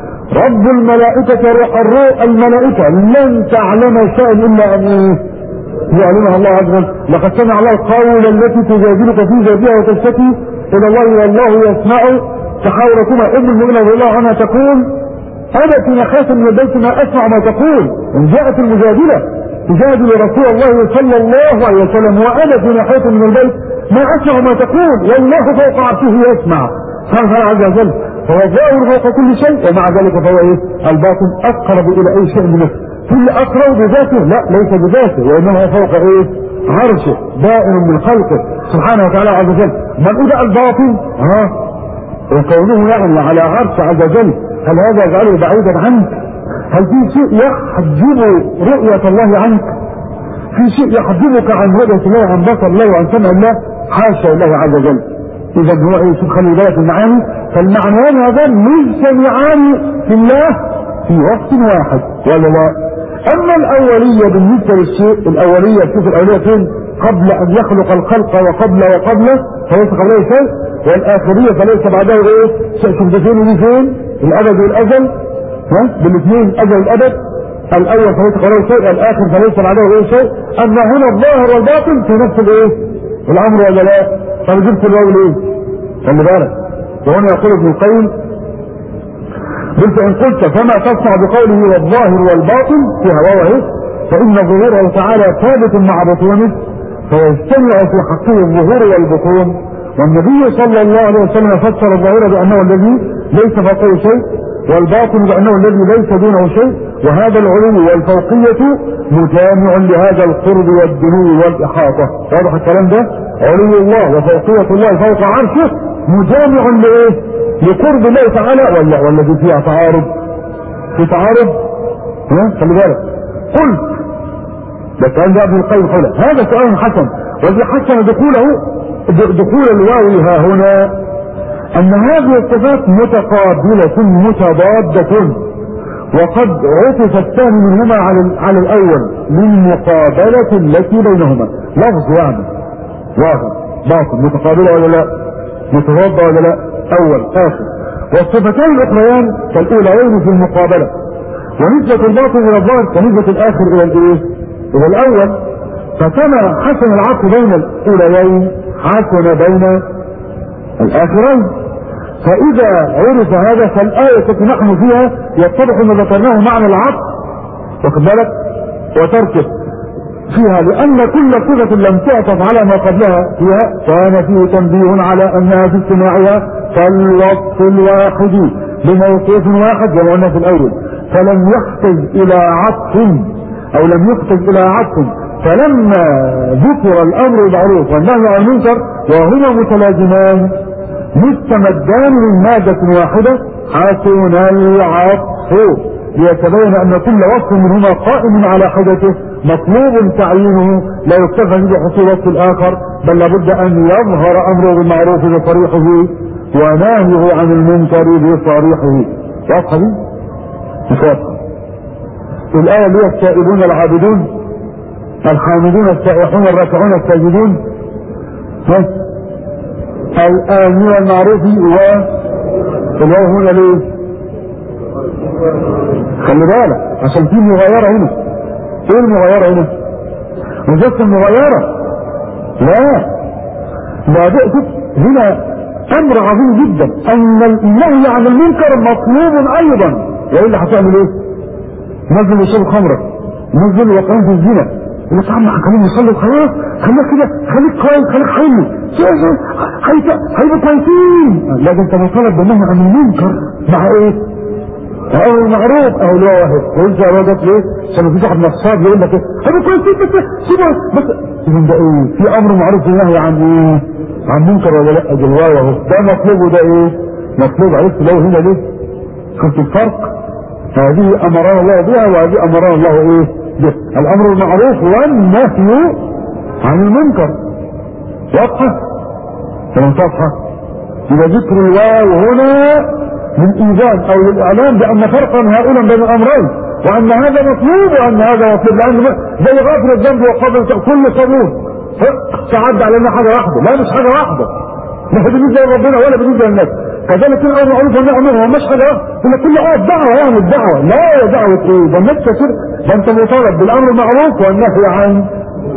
رب الملائكة روح الروح الملائكة لن تعلم شيئا إلا أن إيه؟ يعلمها الله عز وجل لقد سمع الله قول التي تجادلك في زوجها وتشتكي الى الله والله يسمع تحاوركما ابن المؤمن رضي الله عنها تقول انا في نخاف من البيت ما اسمع ما تقول ان جاءت المجادله تجادل رسول الله صلى الله عليه وسلم وانا في نخاف من البيت ما اسمع ما تقول والله فوق عرشه يسمع سبحانه وتعالى عز وجل فهو ظاهر فوق كل شيء ومع ذلك فهو ايه الباطن اقرب الى اي شيء من نفسه كل اقرب بذاته لا ليس بذاته وانما فوق ايه عرشه دائم من خلقه سبحانه وتعالى عز وجل من اذا الباطن ها وكونه يعني على عرش عز وجل هل هذا يجعله بعيدا عنك هل في شيء يحجب رؤية الله عنك في شيء يحجبك عن رؤية الله عن بصر الله وعن سمع الله حاشا الله عز وجل اذا هو ايه شوف خلي بالك المعاني فالمعنيان هذان مجتمعان في الله في وقت واحد ولا لا اما الاولية بالنسبة للشيء الاولية شوف الاولية فين قبل ان يخلق الخلق وقبل وقبل فليس قبله شيء والاخرية فليس بعده ايه شوف ده فين ودي فين الابد والازل ها بالاثنين ازل الابد الاول فليس قبله شيء والاخر فليس بعده ايه شيء اما هنا الظاهر والباطن في نفس الايه الامر ولا لا طب جبت الواو ليه خلي بالك وهنا يقول ابن القيم قلت ان قلت فما تصنع بقوله والظاهر والباطن فيها واو اهي فان ظهوره تعالى ثابت مع بطونه فيجتمع في حقه الظهور والبطون والنبي صلى الله عليه وسلم فسر الظاهر بانه الذي ليس فوقه شيء والباطن بانه الذي ليس دونه شيء وهذا العلو والفوقية مجامع لهذا القرب والدنو والاحاطة واضح الكلام ده علو الله وفوقية الله فوق عرشه مجامع لايه لقرب الله تعالى ولا ولا دي فيها تعارض في تعارض ها خلي بالك قلت ده كان ده ابن القيم قوله هذا سؤال حسن والذي حسن دخوله دخول الواو ها هنا ان هذه الصفات متقابلة متضادة وقد عطف الثاني منهما على على الاول للمقابلة التي بينهما لفظ يعني واحد باطل متقابلة ولا لا متضادة ولا لا اول اخر والصفتان الاخريان كالاوليين في المقابلة ونسبة الباطن الى الظاهر كنسبة الاخر الى الايه الى الاول فكما حسن العطف بين الاوليين حسن بين الاخرين فاذا عرف هذا فالايه التي نحن فيها يتضح ما ذكرناه معنى العطف واخد بالك وتركه فيها لان كل صفه لم تعطف على ما قبلها فيها كان فيه تنبيه على انها في اجتماعها كالوصف الواحد بموقف واحد كما قلنا في الاول فلم يحتج الى عطف او لم يحتج الى عطف فلما ذكر الامر بالمعروف والنهي عن المنكر وهما متلازمان مستمدان من مادة واحدة حسن العطف ليتبين ان كل وصف منهما قائم على حدثه مطلوب تعيينه لا يكتفى بحصول وصف الاخر بل لابد ان يظهر امره بالمعروف بصريحه ونهيه عن المنكر بصريحه واضحه دي؟ مش واضحه الايه اللي هي التائبون العابدون الحامدون السائحون الراكعون الساجدون الآمر المعروف و الواو هنا ليه؟ خلي بالك عشان في مغايرة هنا ايه المغايرة هنا؟ مش بس المغايرة لا لا بئتك هنا امر عظيم جدا ان النهي عن المنكر مطلوب ايضا والا هتعمل ايه؟ نزل يشرب خمرة نزل وقعين في الزنا يقول لك عم خلينا نصلي وخلاص خليك كده خليك كويس خليك حلو هيبقوا كويسين لكن انت مطالب بالنهي عن المنكر مع ايه؟ اهو المعروف اهو لا واحد قلت يا راجل ليه؟ عشان مفيش واحد نصاب يقول لك ايه؟ هيبقوا كويسين بس سيبوا بس اذا ده ايه؟ في امر معروف ونهي عن ايه؟ عن منكر ولا لا؟ جواه اهو ده مطلوب وده ايه؟ مطلوب عرفت لو هنا ليه؟ شفت الفرق؟ هذه امرنا الله بها وهذه امرنا الله ايه؟ به الامر المعروف والنهي عن المنكر واضحة كمان صفحة إذا ذكر الواو هنا من إيجاد أو للإعلام بأن فرقا هائلا بين الأمرين وأن هذا مطلوب وأن هذا مطلوب لأن زي غافر الذنب وقبل كل صابون تعدى علينا حاجة واحدة لا مش حاجة واحدة لا بالنسبة لربنا ولا بالنسبة للناس كذلك الامر معروف والنهي عن المنكر مش حاجه واحده كل اه دعوه يعني الدعوه لا يا دعوه ايه ده الناس كتير ده انت مطالب بالامر المعروف والنهي عن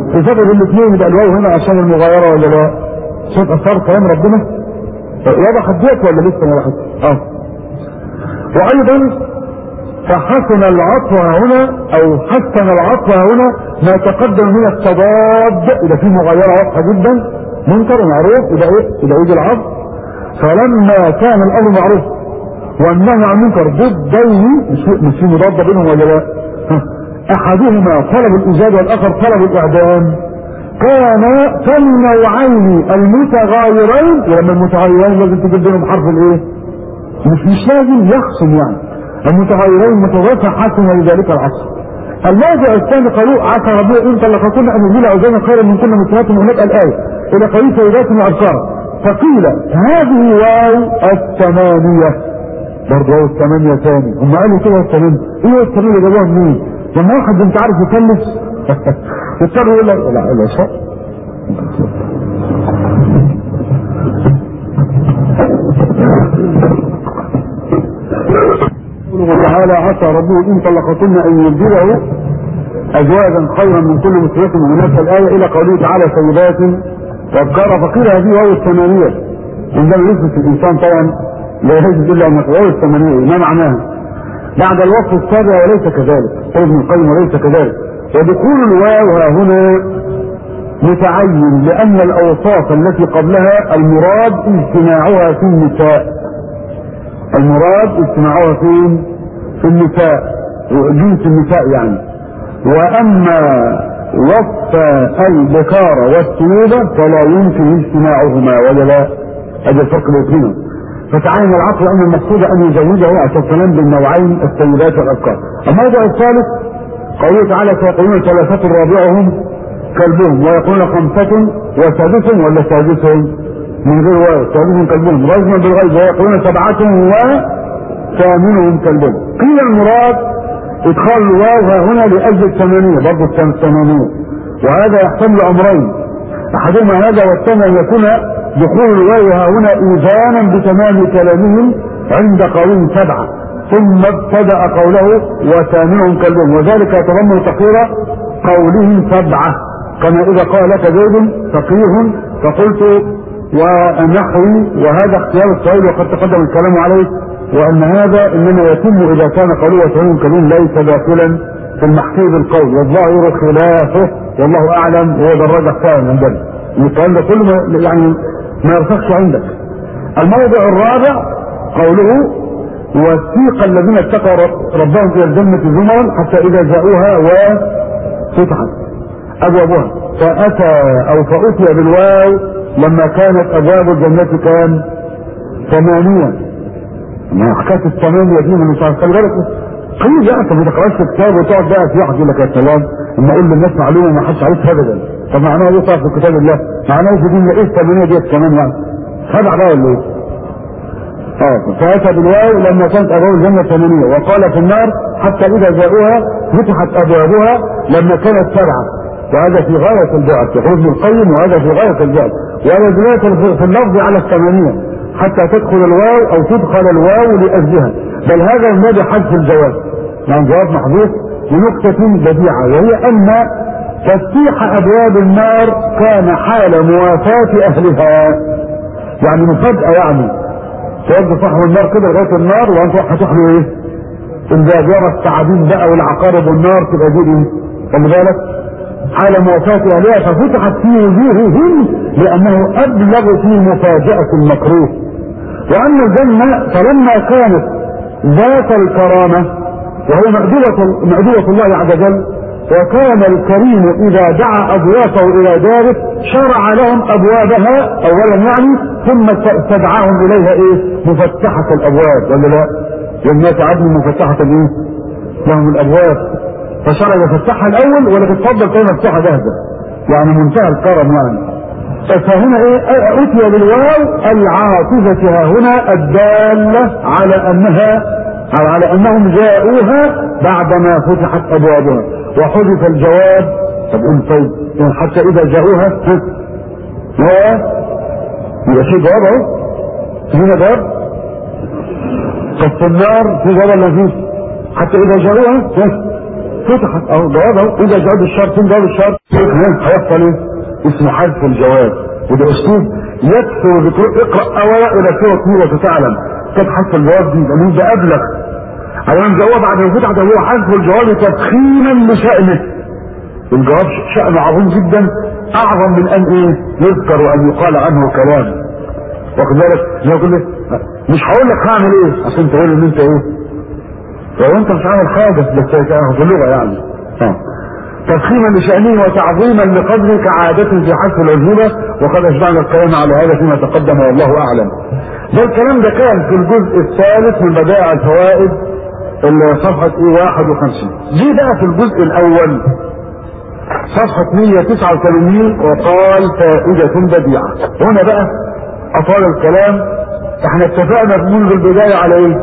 وفرق الاثنين يبقى الواو هنا عشان المغايرة ولا لا؟ شوف اثار كلام ربنا وضحت ديت ولا لسه ما وضحت؟ اه وايضا فحسن العطف هنا او حسن العطف هنا ما تقدم من التضاد اذا في مغايره واضحه جدا منكر ومعروف اذا ايه اذا يجي العطف فلما كان الامر معروف والنهي عن المنكر ضدين مش مش في مضاد بينهم ولا لا؟ احدهما طلب الايجاد والاخر طلب الاعدام كان كالنوعين المتغايرين ولما المتغايرين لازم تجيب بينهم حرف الايه؟ مش مش لازم يحسن يعني المتغيرين متوافى حسن لذلك العصر الموضع الثاني قالوا عسى ربنا ان طلقكن ان يزيل اوزانا خيرا من كل مسلمات هناك الايه الى قليل سيدات وابصار فقيل هذه واو الثمانيه برضه واو الثمانيه ثاني هم قالوا كده الثمانيه ايه واو الثمانيه جابوها منين؟ لما واحد انت عارف يكلف يضطر يقول لك لا لا شيء قوله تعالى عسى ربه ان طلقتن ان يبدله ازواجا خيرا من كل مسلمات وهناك الايه الى قوله تعالى سيدات وابكار فقيل هذه واو الثمانيه عندما يثبت الانسان طبعا لا يجد الا ان واو الثمانيه ما معناها بعد الوصف السابع وليس كذلك ابن القيم وليس كذلك ودخول الواو ها هنا متعين لان الاوصاف التي قبلها المراد اجتماعها في النساء المراد اجتماعها فين في النساء جنس النساء يعني واما وصف البكارة والسيوبة فلا يمكن اجتماعهما ولا لا هذا الفرق بينهم فتعين العقل ان المقصود ان يزوجه عشان كلام بالنوعين السيدات والابكار الموضع الثالث قوله تعالى سيقولون ثلاثة رابعهم كلبهم ويقولون خمسة وسادسهم ولا سادسهم من غير واو سادسهم كلبهم رجما بالغيب ويقولون سبعة وثامنهم كلبهم قيل المراد ادخال الواو ها هنا لاجل الثمانية برضه الثمانية وهذا يحتمل امرين احدهما هذا والثاني ان يكون دخول الواو ها هنا ايذانا بتمام كلامهم عند قولهم سبعة ثم ابتدأ قوله وثامنهم كلبهم وذلك يتضمن تقرير قولهم سبعة كما إذا قال لك زيد فقيه فقلت ونحوي وهذا اختيار السؤال وقد تقدم الكلام عليه وأن هذا إنما يتم إذا كان قوله وثامنهم كلبهم ليس داخلا في المحكي بالقول والظاهر خلافه والله أعلم وهو درجة فاهم عندنا الكلام ده كله يعني ما يرسخش عندك الموضع الرابع قوله وسيق الذين اتقوا ربهم الى الجنة زمرا حتى اذا جاءوها وفتحت ابوابها فاتى او فاتي بالواو لما كانت ابواب الجنة كام ثمانية ما حكاية الثمانية دي من مش عارف خلي بالك قيل بقى انت ما تقراش كتاب وتقعد بقى في واحد يقول لك يا سلام اما اقول للناس معلومه ما حدش عارفها ابدا طب معناها ايه صار في كتاب الله؟ معناها ايه دين ايه الثمانية ديت كمان يعني؟ خدع بقى ولا ايه؟ اه فاتى بالواو لما كانت ابواب الجنه ثمانيه وقال في النار حتى اذا جاءوها فتحت ابوابها لما كانت سبعه وهذا في غايه البعد يقول ابن القيم وهذا في غايه البعد وهذا دلالة في اللفظ على الثمانيه حتى تدخل الواو او تدخل الواو لاجلها بل هذا من باب حذف الجواب يعني جواب محذوف لنقطة بديعة وهي أن تفتيح أبواب النار كان حال موافاة أهلها يعني مفاجأة يعني تودي صاحب النار كده لغايه النار وانت هتروح له ايه؟ الزاجره التعابين بقى والعقارب والنار تبقى دي ايه؟ خلي بالك حال موافاة اهلها ففتحت في وجوههم لانه ابلغ في مفاجأة المكروه واما الجنة فلما كانت ذات الكرامة وهو مأدبة مأدبة الله عز وجل وكان الكريم اذا دعا اضيافه الى داره شرع لهم ابوابها اولا يعني ثم استدعاهم اليها ايه مفتحة الابواب ولا لا والناس عدن مفتحة ايه لهم الابواب فشرع يفتحها الاول ولا تتفضل كده مفتوحة جاهزة يعني منتهى الكرم يعني فهنا ايه اتي بالواو العاطفة ها هنا الدالة على انها على انهم جاءوها بعدما فتحت ابوابها وحذف الجواب طب قول طيب يعني حتى اذا جاءوها ها يبقى في جواب اهو هنا جواب طب في النار في جواب ولا فيش حتى اذا جاءوها ها فتحت اهو جواب اهو اذا جواب الشرط فين جواب الشرط هيحصل ايه اسمه حذف الجواب وده اسلوب يكثر ذكر اقرا اولا الى سوره نور وتعلم كيف حذف الجواب دي لانه ده ابلغ اولا جواب بعد الفتحه ده هو حذف الجواب تفخيما لشانه الجواب شأنه عظيم جدا اعظم من ان ايه يذكر وان يقال عنه كلام واخد بالك يقول لك مش هقول لك هعمل ايه عشان تقول ان انت ايه لو انت مش عامل حاجه بس في اللغه يعني اه تفخيما لشأنه وتعظيما لقدره كعادة في حذف العزوبة وقد أشبعنا الكلام على هذا فيما تقدم والله أعلم. ده الكلام ده كان في الجزء الثالث من بدائع الفوائد اللي صفحة ايه 51 جه بقى في الجزء الأول صفحة 189 وقال فائدة بديعة هنا بقى أطال الكلام احنا اتفقنا منذ البداية على ايه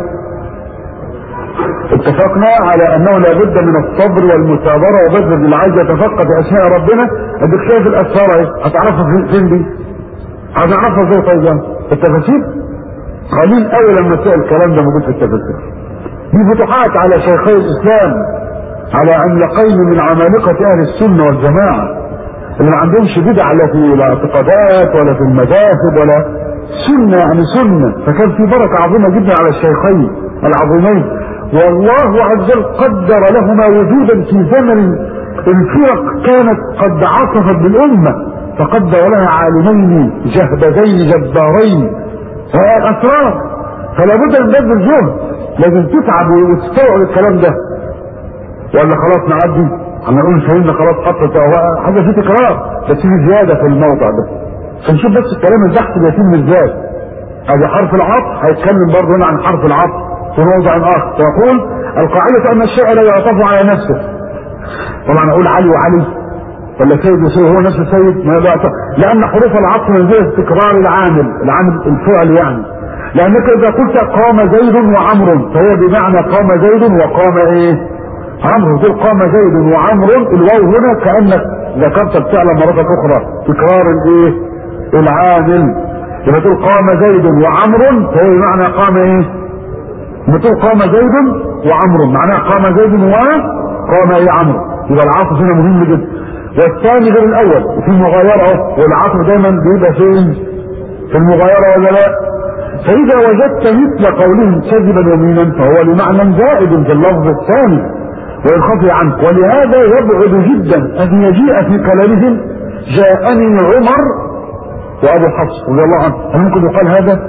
اتفقنا على انه لابد من الصبر والمثابرة وبذل اللي عايز يتفقه في اسماء ربنا اديك شايف الاسرار اهي هتعرفها فين دي هتعرفها ازاي طيب يعني التفاسير قليل قوي لما تلاقي الكلام ده موجود في التفاسير دي فتوحات على شيخي الاسلام على عملاقين من عمالقة اهل السنة والجماعة اللي ما عندهمش بدع لا في الاعتقادات ولا في المذاهب ولا سنة يعني سنة فكان في بركة عظيمة جدا على الشيخين العظيمين والله عز وجل قدر لهما وجودا في زمن الفرق كانت قد عصفت بالأمة فقدر لها عالمين جهبذين جبارين فهي الأسرار فلا بد من بذل جهد لازم تتعب وتستوعب الكلام ده ولا خلاص نعدي احنا نقول فهمنا خلاص حطت حاجه في تكرار بس في زياده في الموضع ده فنشوف بس الكلام البحث بيتم ازاي ادي حرف العطف هيتكلم برضه هنا عن حرف العطف في موضع اخر يقول القاعده ان الشيء لا يعطف على نفسه طبعا اقول علي وعلي ولا سيد وسيد هو نفس السيد ما يعطف لان حروف العطف منزله تكرار العامل العامل الفعل يعني لانك اذا قلت قام زيد وعمر فهو بمعنى قام زيد وقام ايه عمرو تقول قام زيد وعمر الواو هنا كانك ذكرت الفعل مرة اخرى تكرار الايه العامل لما تقول قام زيد وعمر فهو بمعنى قام ايه لما تقول قام زيد وعمر معناه قام زيد وقام ايه عمرو يبقى العاطف هنا مهم جدا والثاني غير الاول في مغايرة اهو والعاطف دايما بيبقى فين في المغايرة ولا لا فاذا وجدت مثل قولهم كذبا يمينا فهو لمعنى زائد في اللفظ الثاني وينخفي عنك ولهذا يبعد جدا ان يجيء في كلامهم جاءني عمر وابو حفص رضي الله عنه هل ممكن يقال هذا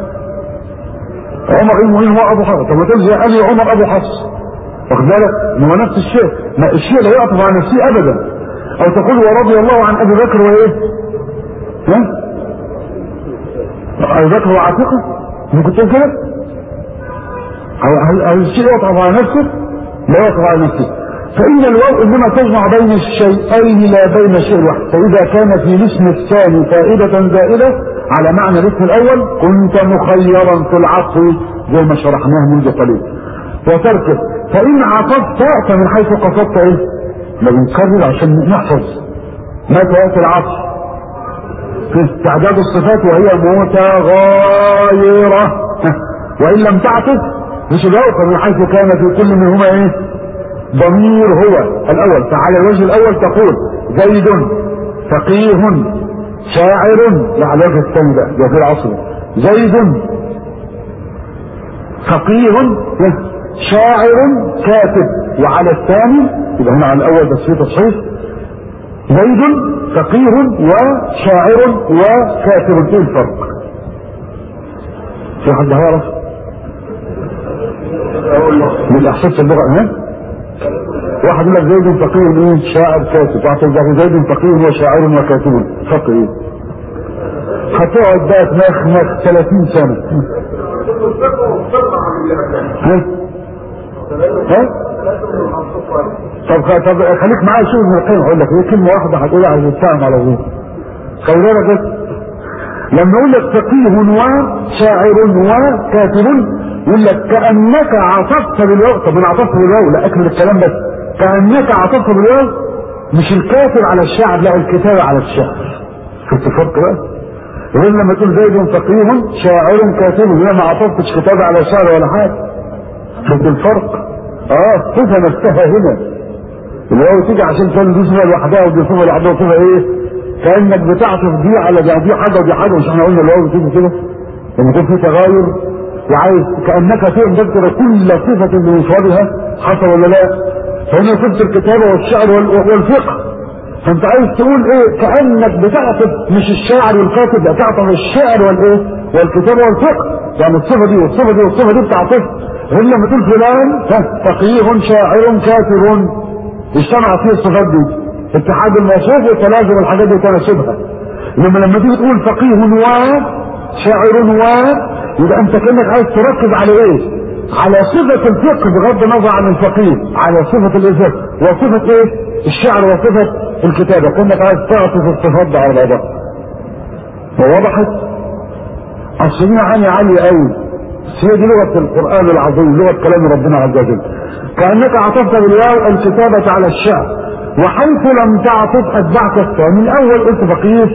عمر المهم هو ابو حفص طب ما تقول جاءني عمر ابو حفص واخد بالك هو نفس الشيء ما الشيء لا يعطف على نفسه ابدا او تقول ورضي الله عن ابي بكر وايه ها ابي بكر وعاتقه ممكن تقول كده هل الشيء يعطف على نفسه لا يعطف على نفسه فإن الواو إنما تجمع بين الشيئين لا بين شيء واحد فإذا كان في الاسم الثاني فائدة زائدة على معنى الاسم الأول كنت مخيرا في العطف زي ما شرحناه منذ قليل وتركه فإن عطفت فمن حيث قصدت إيه؟ لازم نكرر عشان نحفظ متى يأتي العطف في استعداد الصفات وهي متغايرة وإن لم تعطف مش الواو فمن حيث كان في كل منهما إيه؟ ضمير هو الاول فعلى الوجه الاول تقول زيد فقيه شاعر لا على الوجه الثاني بقى ده في العصر زيد فقيه شاعر كاتب وعلى الثاني يبقى هنا على الاول بس في تصحيح زيد فقيه وشاعر وكاتب ايه الفرق؟ في حد هيعرف؟ من احساس اللغه ها؟ واحد يقول لك زيد فقيه ايه شاعر كاتب واحد يقول لك زيد فقيه وشاعر وكاتب فقه ايه هتقعد بقى تمخمخ 30 سنة ها ها طب طب خليك معايا شوف ابن القيم هقول لك هي كلمة واحدة هتقولها عشان تفهم على طول خلي بالك بس لما اقول لك فقيه وشاعر وكاتب يقول لك كانك عطفت بالواو طب انا عطفت بالواو لا اكمل الكلام بس كانك عطفت بالواو مش الكاتب على الشعر لا الكتابه على الشعر شفت الفرق بقى غير لما تقول زيد فقيه شاعر كاتب هنا ما عطفتش كتابه على الشعر ولا حاجه شفت الفرق اه الصفه نفسها هنا الواو تيجي عشان كان دي صفه لوحدها ودي صفه لوحدها وصفه ايه كانك بتعطف دي على دي دي حاجه ودي حاجه مش احنا قلنا الواو تيجي كده لما يكون في تغاير وعايز كانك تذكر كل صفه من صفاتها حصل ولا لا فهنا صفه الكتابه والشعر وال- والفقه فانت عايز تقول ايه كانك بتعطف مش الشاعر والكاتب لا تعطف الشعر والايه والكتابه والفقه يعني الصفه دي والصفه دي والصفه دي بتعطف غير لما تقول فلان ها، فقيه شاعر كاتب اجتمع فيه الصفات دي اتحاد الموصوف وتلازم الحاجات دي وتناسبها لما لما تيجي تقول فقيه و شاعر و يبقى انت كانك عايز تركز على ايه؟ على صفة الفقه بغض النظر عن الفقيه على صفة الإزاء وصفة ايه؟ الشعر وصفة الكتابة كانك عايز تعطف الصفات دي على بعضها فوضحت؟ اصل دي معاني عالية قوي هي دي لغة القرآن العظيم لغة كلام ربنا عز وجل كأنك عطفت بالواو الكتابة على الشعر وحيث لم تعطف أتبعت الثاني الأول قلت فقيه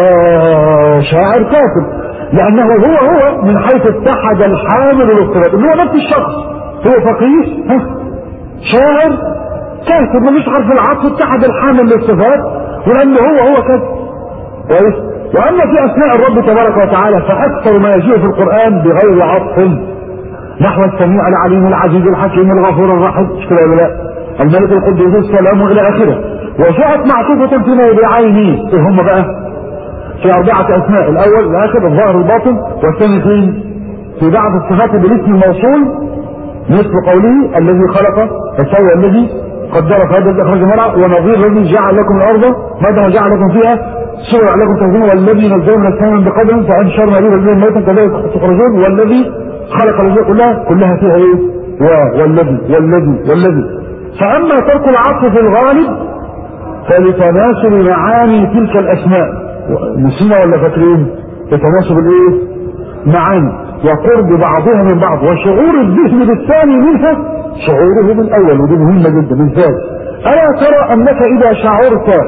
آه شاعر كاتب لأنه هو هو من حيث اتحد الحامل والاضطراب اللي هو نفس الشخص هو فقيه ها شاعر كاتب ملوش حرف العطف اتحد الحامل للصفات ولأنه هو هو كاتب كويس واما في اسماء الرب تبارك وتعالى فاكثر ما يجيء في القران بغير عطف نحو السميع العليم العزيز الحكيم الغفور الرحيم مش كده ولا لا الملك القدوس السلام الى اخره وجاءت معطوفه في موضعين ايه هم بقى في اربعه اسماء الاول الاخر الظاهر الباطن والثاني فين في بعض الصفات بالاسم الموصول مثل قوله الذي خلق فسوى الذي قدر فهذا اخرج مرعى ونظير الذي جعل لكم الارض ماذا جعل لكم فيها سورة لكم تهزمون والذي نزل من السماء بقدر فانشرنا به الذين ميتا كذلك تخرجون والذي خلق الارض كلها كلها فيها ايه؟ و والذي والذي والذي فاما ترك العطف في الغالب فلتناسب معاني تلك الاسماء نسينا ولا فاكرين؟ لتناسب الايه؟ معاني وقرب بعضها من بعض وشعور الذهن بالثاني منها شعوره بالاول ودي مهمه جدا بالذات الا ترى انك اذا شعرت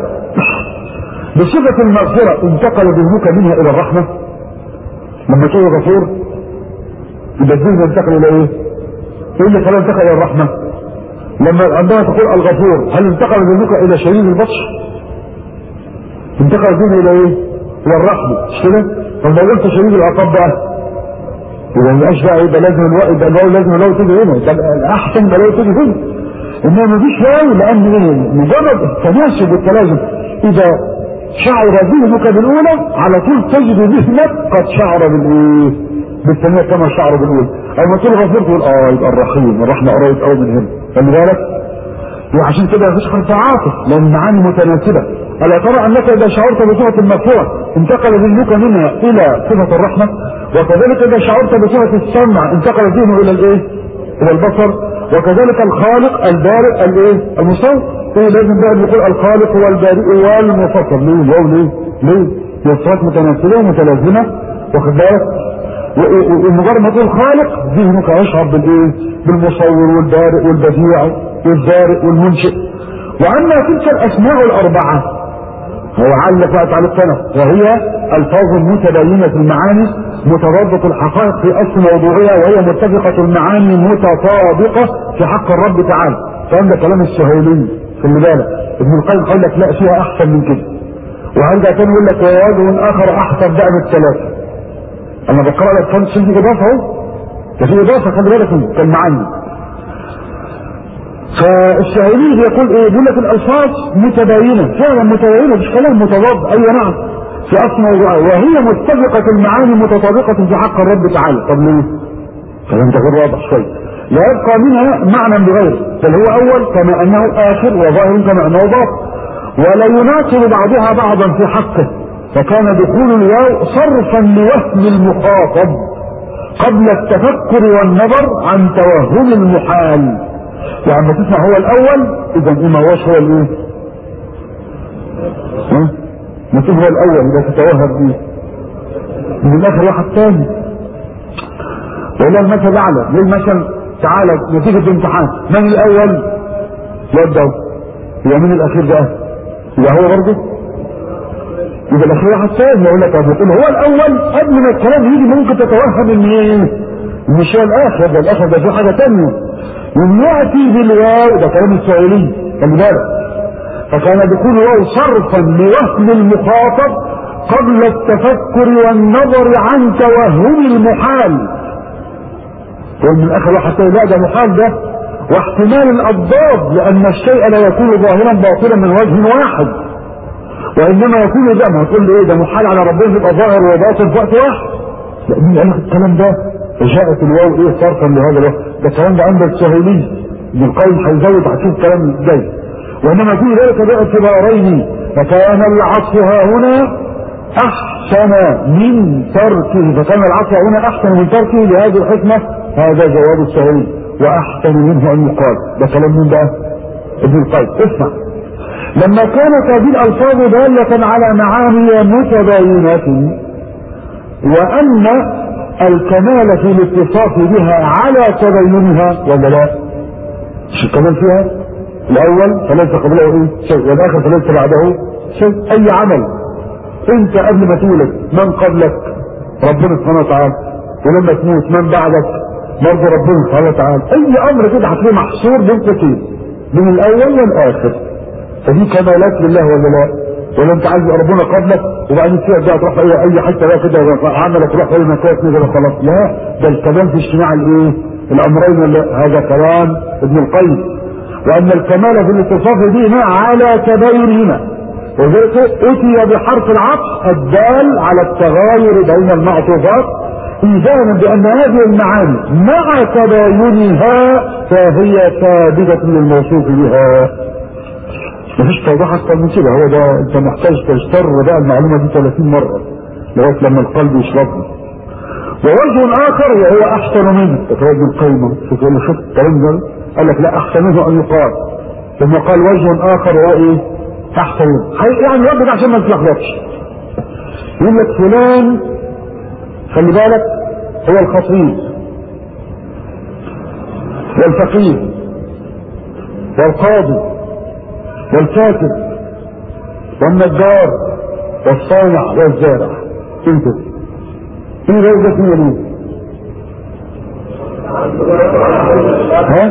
بصفة المغفرة انتقل ذهنك منها الى الرحمة لما تقول غفور يبقى الذهن ينتقل الى ايه؟ تقول لي فلا انتقل الى الرحمة لما عندما تقول الغفور هل انتقل ذهنك الى شديد البطش؟ انتقل الذهن الى ايه؟ الى الرحمة مش كده؟ طب لو قلت شديد العقاب بقى يبقى ما يبقاش بقى يبقى لازم الوقت يبقى الواو لازم الواو تيجي هنا يبقى الاحسن يبقى الواو تيجي هنا انما مفيش واو لان ايه؟ مجرد التناسب والتلازم اذا شعر ذهنك بالاولى على طول تجد ذهنك قد شعر بالايه؟ بالثانيه كما شعر بالاولى اما تقول غفور تقول اه يبقى الرحيم الرحمه قريب قوي من هنا خلي بالك وعشان كده مفيش حرف عاطف لان معاني متناسبه الا ترى انك اذا شعرت بصفه المغفره انتقل ذهنك منها الى صفه الرحمه وكذلك اذا شعرت بصفه السمع انتقل الذهن الى الايه؟ الى البصر وكذلك الخالق البارئ الايه؟ المصور ايه لازم بقى نقول الخالق والبارئ والمفصل ليه؟ واو ليه؟ ليه؟ هي صفات متناسبه ومتلازمه واخد بالك؟ ومجرد ما تقول خالق ذهنك يشعر بالايه؟ بالمصور والبارئ والبديع والبارئ والمنشئ واما تلك الاسماء الاربعه هو علق بقى تعليق سنه وهي الفاظ متباينه المعاني مترابطه الحقائق في اصل موضوعها وهي متفقه المعاني متطابقه في حق الرب تعالى الكلام ده كلام السهيلي خلي بالك ابن القيم قال لك لا فيها احسن من كده وهرجع تاني يقول لك ووجه اخر احسن بقى من الثلاثه انا بقرا لك كان في اضافه اهو ده في اضافه خلي بالك من المعاني فالشاعري يقول ايه بيقول لك الالفاظ متباينه فعلا متباينه مش كلام متضاد ايوه نعم في اصل موضوعها وهي متفقه المعاني متطابقه في حق الرب تعالى طب ليه؟ كلام ده غير واضح شويه لا يبقى منها معنى بغيره بل هو اول كما انه اخر وظاهر كما انه باطن ولا يناقض بعضها بعضا في حقه فكان دخول الواو صرفا لوهم المخاطب قبل التفكر والنظر عن توهم المحال يعني ما تسمع هو الاول اذا ايه ما هوش هو الايه ها ما تقول هو الاول اذا تتوهم بيه من الاخر واحد ثاني ولا المثل الاعلى ليه مثلا تعالى نتيجة امتحان من الاول يبدأ يبقى من الاخير بقى يبقى هو برضه يبقى الاخير واحد ثاني يقول لك طب هو الاول قبل ما الكلام يجي ممكن تتوهم ان ايه مش هو الاخر ده الاخر ده في حاجه ثانيه يوم ياتي بالواو ده كلام السائلين خلي بالك فكان دخول الواو صرفا لوهم المخاطب قبل التفكر والنظر عن توهم المحال ومن الاخر واحد تقول لا ده محال ده واحتمال الاضداد لان الشيء لا يكون ظاهرا باطلا من وجه واحد وانما يكون ده ما تقول لي ايه ده محال على ربنا يبقى ظاهر وباطن في وقت واحد لا مين قال لك الكلام ده وجاءت الواو ايه صرفا لهذا الوقت ده الكلام ده عند السهيلي ابن القيم هيزود هتشوف كلام جاي وانما في ذلك باعتبارين فكان العطف ها هنا احسن من تركه فكان العطف هنا احسن من تركه لهذه الحكمه هذا جواب السهيلي واحسن منه ان يقال ده كلام من بقى ابن القيم اسمع لما كانت هذه الالفاظ داله على معاني متباينه وان الكمال في الاتصاف بها على تبينها ولا لا مش الكمال فيها الاول فليس قبله ايه شيء والاخر فليس بعده شيء اي عمل انت قبل ما تولد من قبلك ربنا سبحانه وتعالى ولما تموت من بعدك برضه ربنا سبحانه وتعالى اي امر كده هتلاقيه محصور بين قوسين من الاول والاخر فدي كمالات لله ولا لا ولا انت عايز ربنا قبلك وبعدين تقعد بقى تروح اي اي حته بقى كده عملك تروح اي مكان كده خلاص لا ده الكلام في اجتماع الايه الامرين ولا هذا كلام ابن القيم وان الكمال في الاتصاف بهما على تباينهما وذلك اتي بحرف العطف الدال على التغاير بين المعطوفات ايذانا بان هذه المعاني مع تباينها فهي ثابته للموصوف بها مفيش توضيح اكتر من كده هو ده انت محتاج تجتر بقى المعلومه دي 30 مره لغايه لما القلب يشربها ووجه اخر وهو احسن منه تتوجه ابن القيم شوف يقول شوف الكلام ده قال لك لا احسن منه ان يقال ثم قال وجه اخر وهو ايه احسن منه يعني وجه عشان ما تتلخبطش يقول لك فلان خلي بالك هو الخطيب والفقيه والقاضي والكاتب والنجار والصانع والزارع انت ايه جوزة مين ليه ها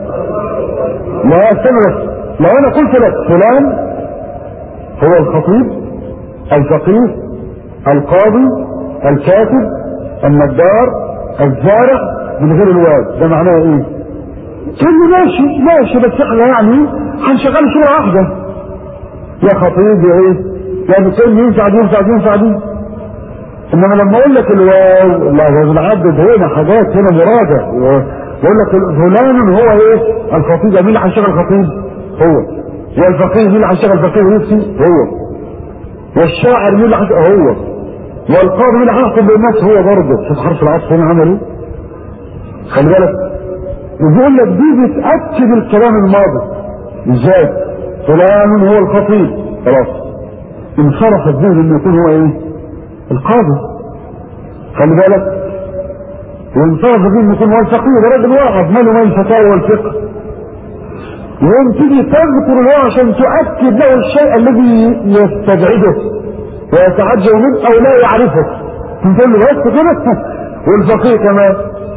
لا استنى بس لو انا قلت لك فلان هو الخطيب الفقيه القاضي الكاتب النجار الزارع من غير الواو ده معناه ايه تقول لي ماشي ماشي بس احنا يعني هنشغل صورة واحدة يا خطيب يا ايه يا بتقول ينفع دي ينفع دي ينفع دي انما لما اقول لك الواو لا ده بنعدد هنا حاجات هنا مرادة بقول لك فلان هو ايه الخطيب مين اللي هيشتغل خطيب هو والفقيه مين اللي هيشتغل فقيه نفسي هو والشاعر مين اللي هيشتغل هو والقاضي مين اللي هيحكم بالناس هو برضه شوف حرف العطف هنا عمل ايه خلي بالك يقول لك دي بتأكد الكلام الماضي ازاي فلان هو الخطيب خلاص انصرف الذهن انه يكون هو ايه القاضي خلي بالك وانصرف الذهن انه يكون هو الفقيه ده راجل واحد ماله ما الفتاوى والفقه يوم تيجي تذكر له عشان تؤكد له الشيء الذي يستبعده ويتعجب منه او لا يعرفه تقول له بس كده والفقيه كمان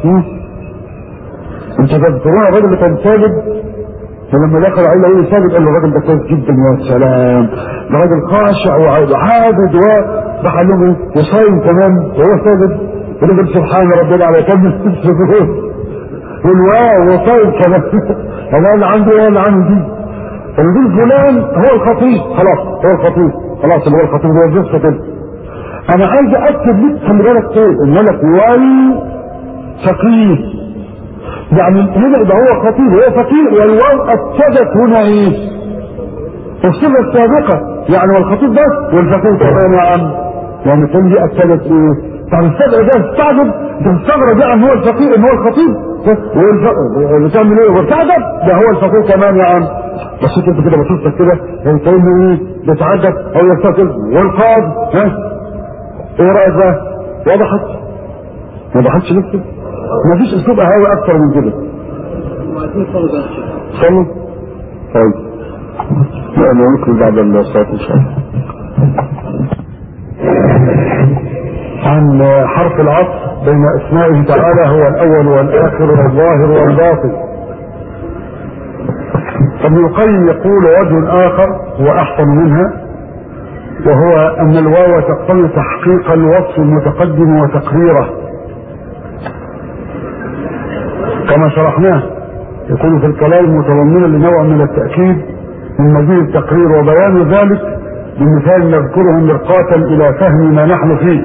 انت تذكرون الراجل اللي كان ساجد فلما دخل عليه ايه ساجد قال له الراجل ده كويس جدا يا سلام ده راجل خاشع وعابد وراح قال لهم ايه وصايم كمان وهو ساجد يقول سبحان ربنا على كم يقول واو وصايم كمان هذا اللي عنده ولا اللي عنده دي فنقول فلان هو الخطيب خلاص هو الخطيب خلاص اللي هو الخطيب هو الجثه كده انا عايز اكد لك خلي بالك ايه ان لك والفقيه يعني هنا يبقى هو خطيب هو فقير والواو اكدت هنا ايه الصفه السابقه يعني والخطيب بس والفقير كمان يا عم يعني كل دي اكدت ايه طب السبع ده استعجب ده استغرب يعني هو الفقير ان هو الخطيب بتعمل ايه وبتعجب ده هو الفقير كمان يا عم بس انت كده بصيت كده انت ايه بتعجب او يستقل والقاضي ها ايه رايك بقى وضحت ما وضحتش لسه ما فيش اسلوب هواوي اكتر من كده صلوا طيب لا ممكن بعد الصلاه ان شاء الله عن حرف العطف بين اسمائه تعالى هو الاول والاخر والظاهر والباطن طب ابن القيم يقول وجه آخر هو أحسن منها وهو أن الواو تقتضي تحقيق الوصف المتقدم وتقريره كما شرحناه يكون في الكلام متضمنا لنوع من التأكيد من مزيد التقرير وبيان ذلك بمثال نذكره مرقاة إلى فهم ما نحن فيه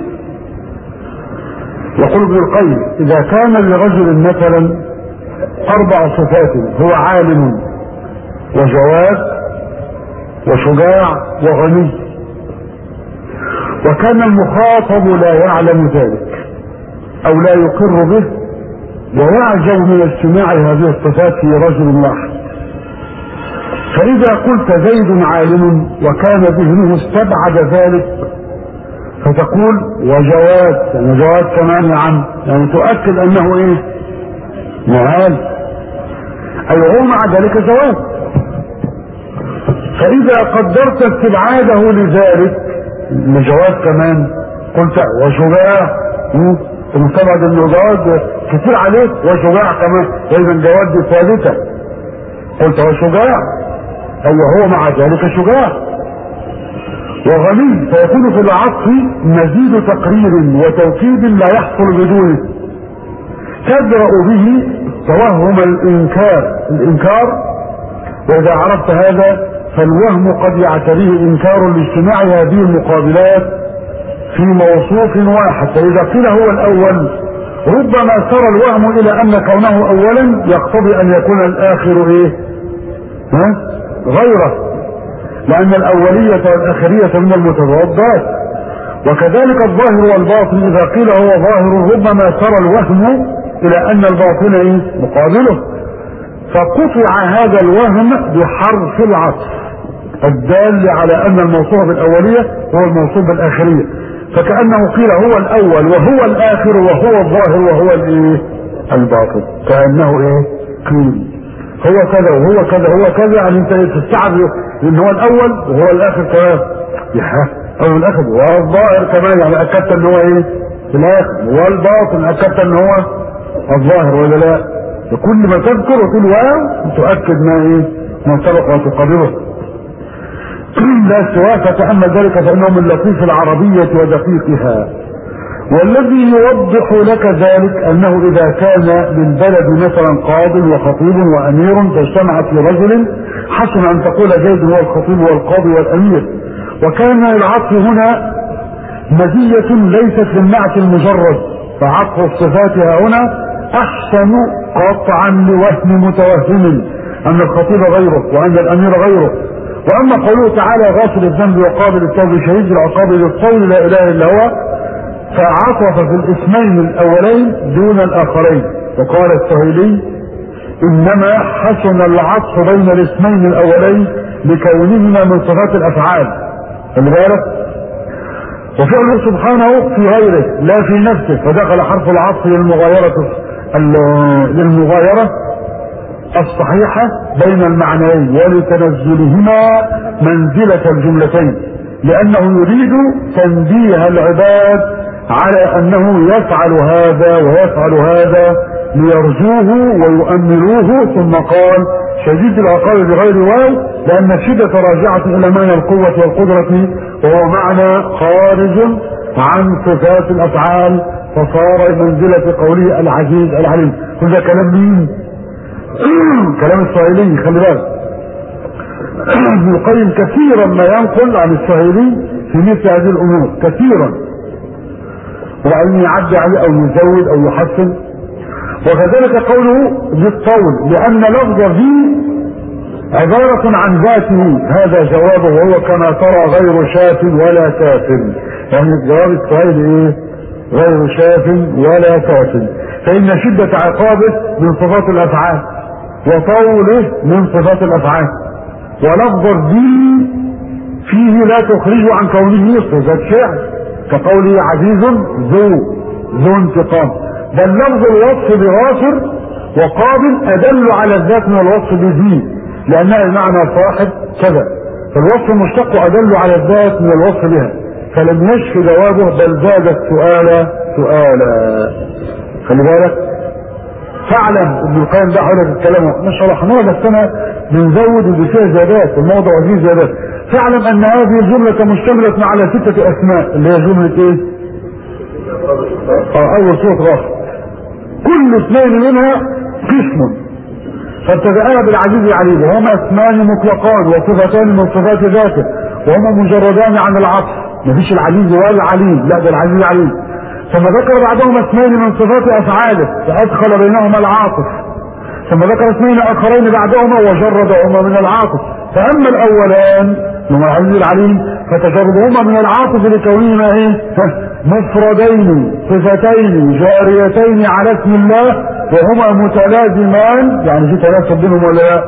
يقول ابن القيم إذا كان لرجل مثلا أربع صفات هو عالم وجواد وشجاع وغني وكان المخاطب لا يعلم ذلك أو لا يقر به ويعجب من اجتماع هذه الصفات في رجل واحد فإذا قلت زيد عالم وكان ذهنه استبعد ذلك فتقول وجواد يعني جواد كمان يا عم يعني تؤكد أنه إيه؟ معال أي هو مع ذلك جواد فإذا قدرت استبعاده لذلك لجواد كمان قلت وشجاع المستبعد انه جواد كتير عليك وشجاع كمان اذا جواد دي ثالثة قلت وشجاع ايوه هو مع ذلك شجاع وغني فيكون في العطف مزيد تقرير وتوكيد لا يحصل بدونه تبرأ به توهم الانكار الانكار واذا عرفت هذا فالوهم قد يعتريه انكار لاجتماع هذه المقابلات في موصوف واحد فاذا قيل هو الاول ربما سر الوهم الى ان كونه اولا يقتضي ان يكون الاخر ايه ها غيره لان الاولية والاخرية من المتضادات وكذلك الظاهر والباطن اذا قيل هو ظاهر ربما سر الوهم الى ان الباطن ايه مقابله فقطع هذا الوهم بحرف العطف الدال على ان الموصوف بالاولية هو الموصوف بالاخرية فكأنه قيل هو الاول وهو الاخر وهو الظاهر وهو الايه الباطن كأنه ايه قيل هو كذا وهو كذا هو كذا يعني انت تستعب ان هو الاول وهو الاخر كمان يا هو الاخر وهو الظاهر كمان يعني اكدت ان هو ايه في الاخر والباطن اكدت ان هو الظاهر ولا لا فكل ما تذكر وتقول واو تؤكد ما ايه ما سبق وتقرره لا سواء فتأمل ذلك فإنه من لطيف العربية ودقيقها والذي يوضح لك ذلك أنه إذا كان للبلد مثلا قاض وخطيب وأمير فاجتمع في رجل حسن أن تقول زيد هو الخطيب والقاضي والأمير وكان العطف هنا مزية ليست للنعت المجرد فعطف الصفات هنا أحسن قطعا لوهم متوهم أن الخطيب غيره وأن الأمير غيره واما قوله تعالى غافل الذنب وقابل التوب شهيد العقاب للقول لا اله الا هو فعطف في الاسمين الاولين دون الاخرين وقال السهيلي انما حسن العطف بين الاسمين الاولين لكونهما من صفات الافعال خلي بالك وفعله سبحانه في غيره لا في نفسه فدخل حرف العطف للمغايرة للمغايرة الصحيحة بين المعنيين ولتنزلهما منزلة الجملتين لأنه يريد تنبيه العباد على أنه يفعل هذا ويفعل هذا ليرجوه ويؤملوه ثم قال شديد العقاب بغير واو لأن الشدة راجعة إلى معنى القوة والقدرة وهو معنى خارج عن صفات الأفعال فصار منزلة قوله العزيز العليم كل ده كلام مين؟ كلام السهيلي خلي بالك ابن القيم كثيرا ما ينقل عن السهيلي في مثل هذه الامور كثيرا وان يعدي عليه او يزود او يحسن وكذلك قوله بالطول لان لفظ ذي عبارة عن ذاته هذا جوابه وهو كما ترى غير شاف ولا كاف يعني جواب السهيلي ايه غير شاف ولا كاف فإن شدة عقابه من صفات الأفعال وطوله من صفات الافعال ولفظ الدين فيه لا تخرج عن كونه صفة شعر كقوله عزيز ذو ذو انتقام بل لفظ الوصف بغافر وقابل ادل على الذات من الوصف بذي لانها المعنى صاحب كذا فالوصف المشتق ادل على الذات من الوصف بها فلم يشفي جوابه بل زاد السؤال سؤالا خلي بالك فاعلم ابن القيم ده حول الكلام ما شرحناه بس انا بنزود ودي فيها زيادات الموضوع فيه زيادات فاعلم ان هذه الجملة مشتملة على ستة اسماء اللي هي جملة ايه؟ اه اول صوت غافر كل اثنين منها قسم فابتدأنا بالعزيز العليم وهما اسمان مطلقان وصفتان من صفات ذاته وهما مجردان عن العطف مفيش العزيز ولا العليم لا ده العزيز العليم ثم ذكر بعدهما اسمين من صفات افعاله فادخل بينهما العاطف ثم ذكر اثنين اخرين بعدهما وجردهما من العاطف فاما الاولان هما العزيز العليم فتجردهما من العاطف لكونهما ايه مفردين صفتين جاريتين على اسم الله وهما متلازمان يعني في تناسب بينهم ولا لا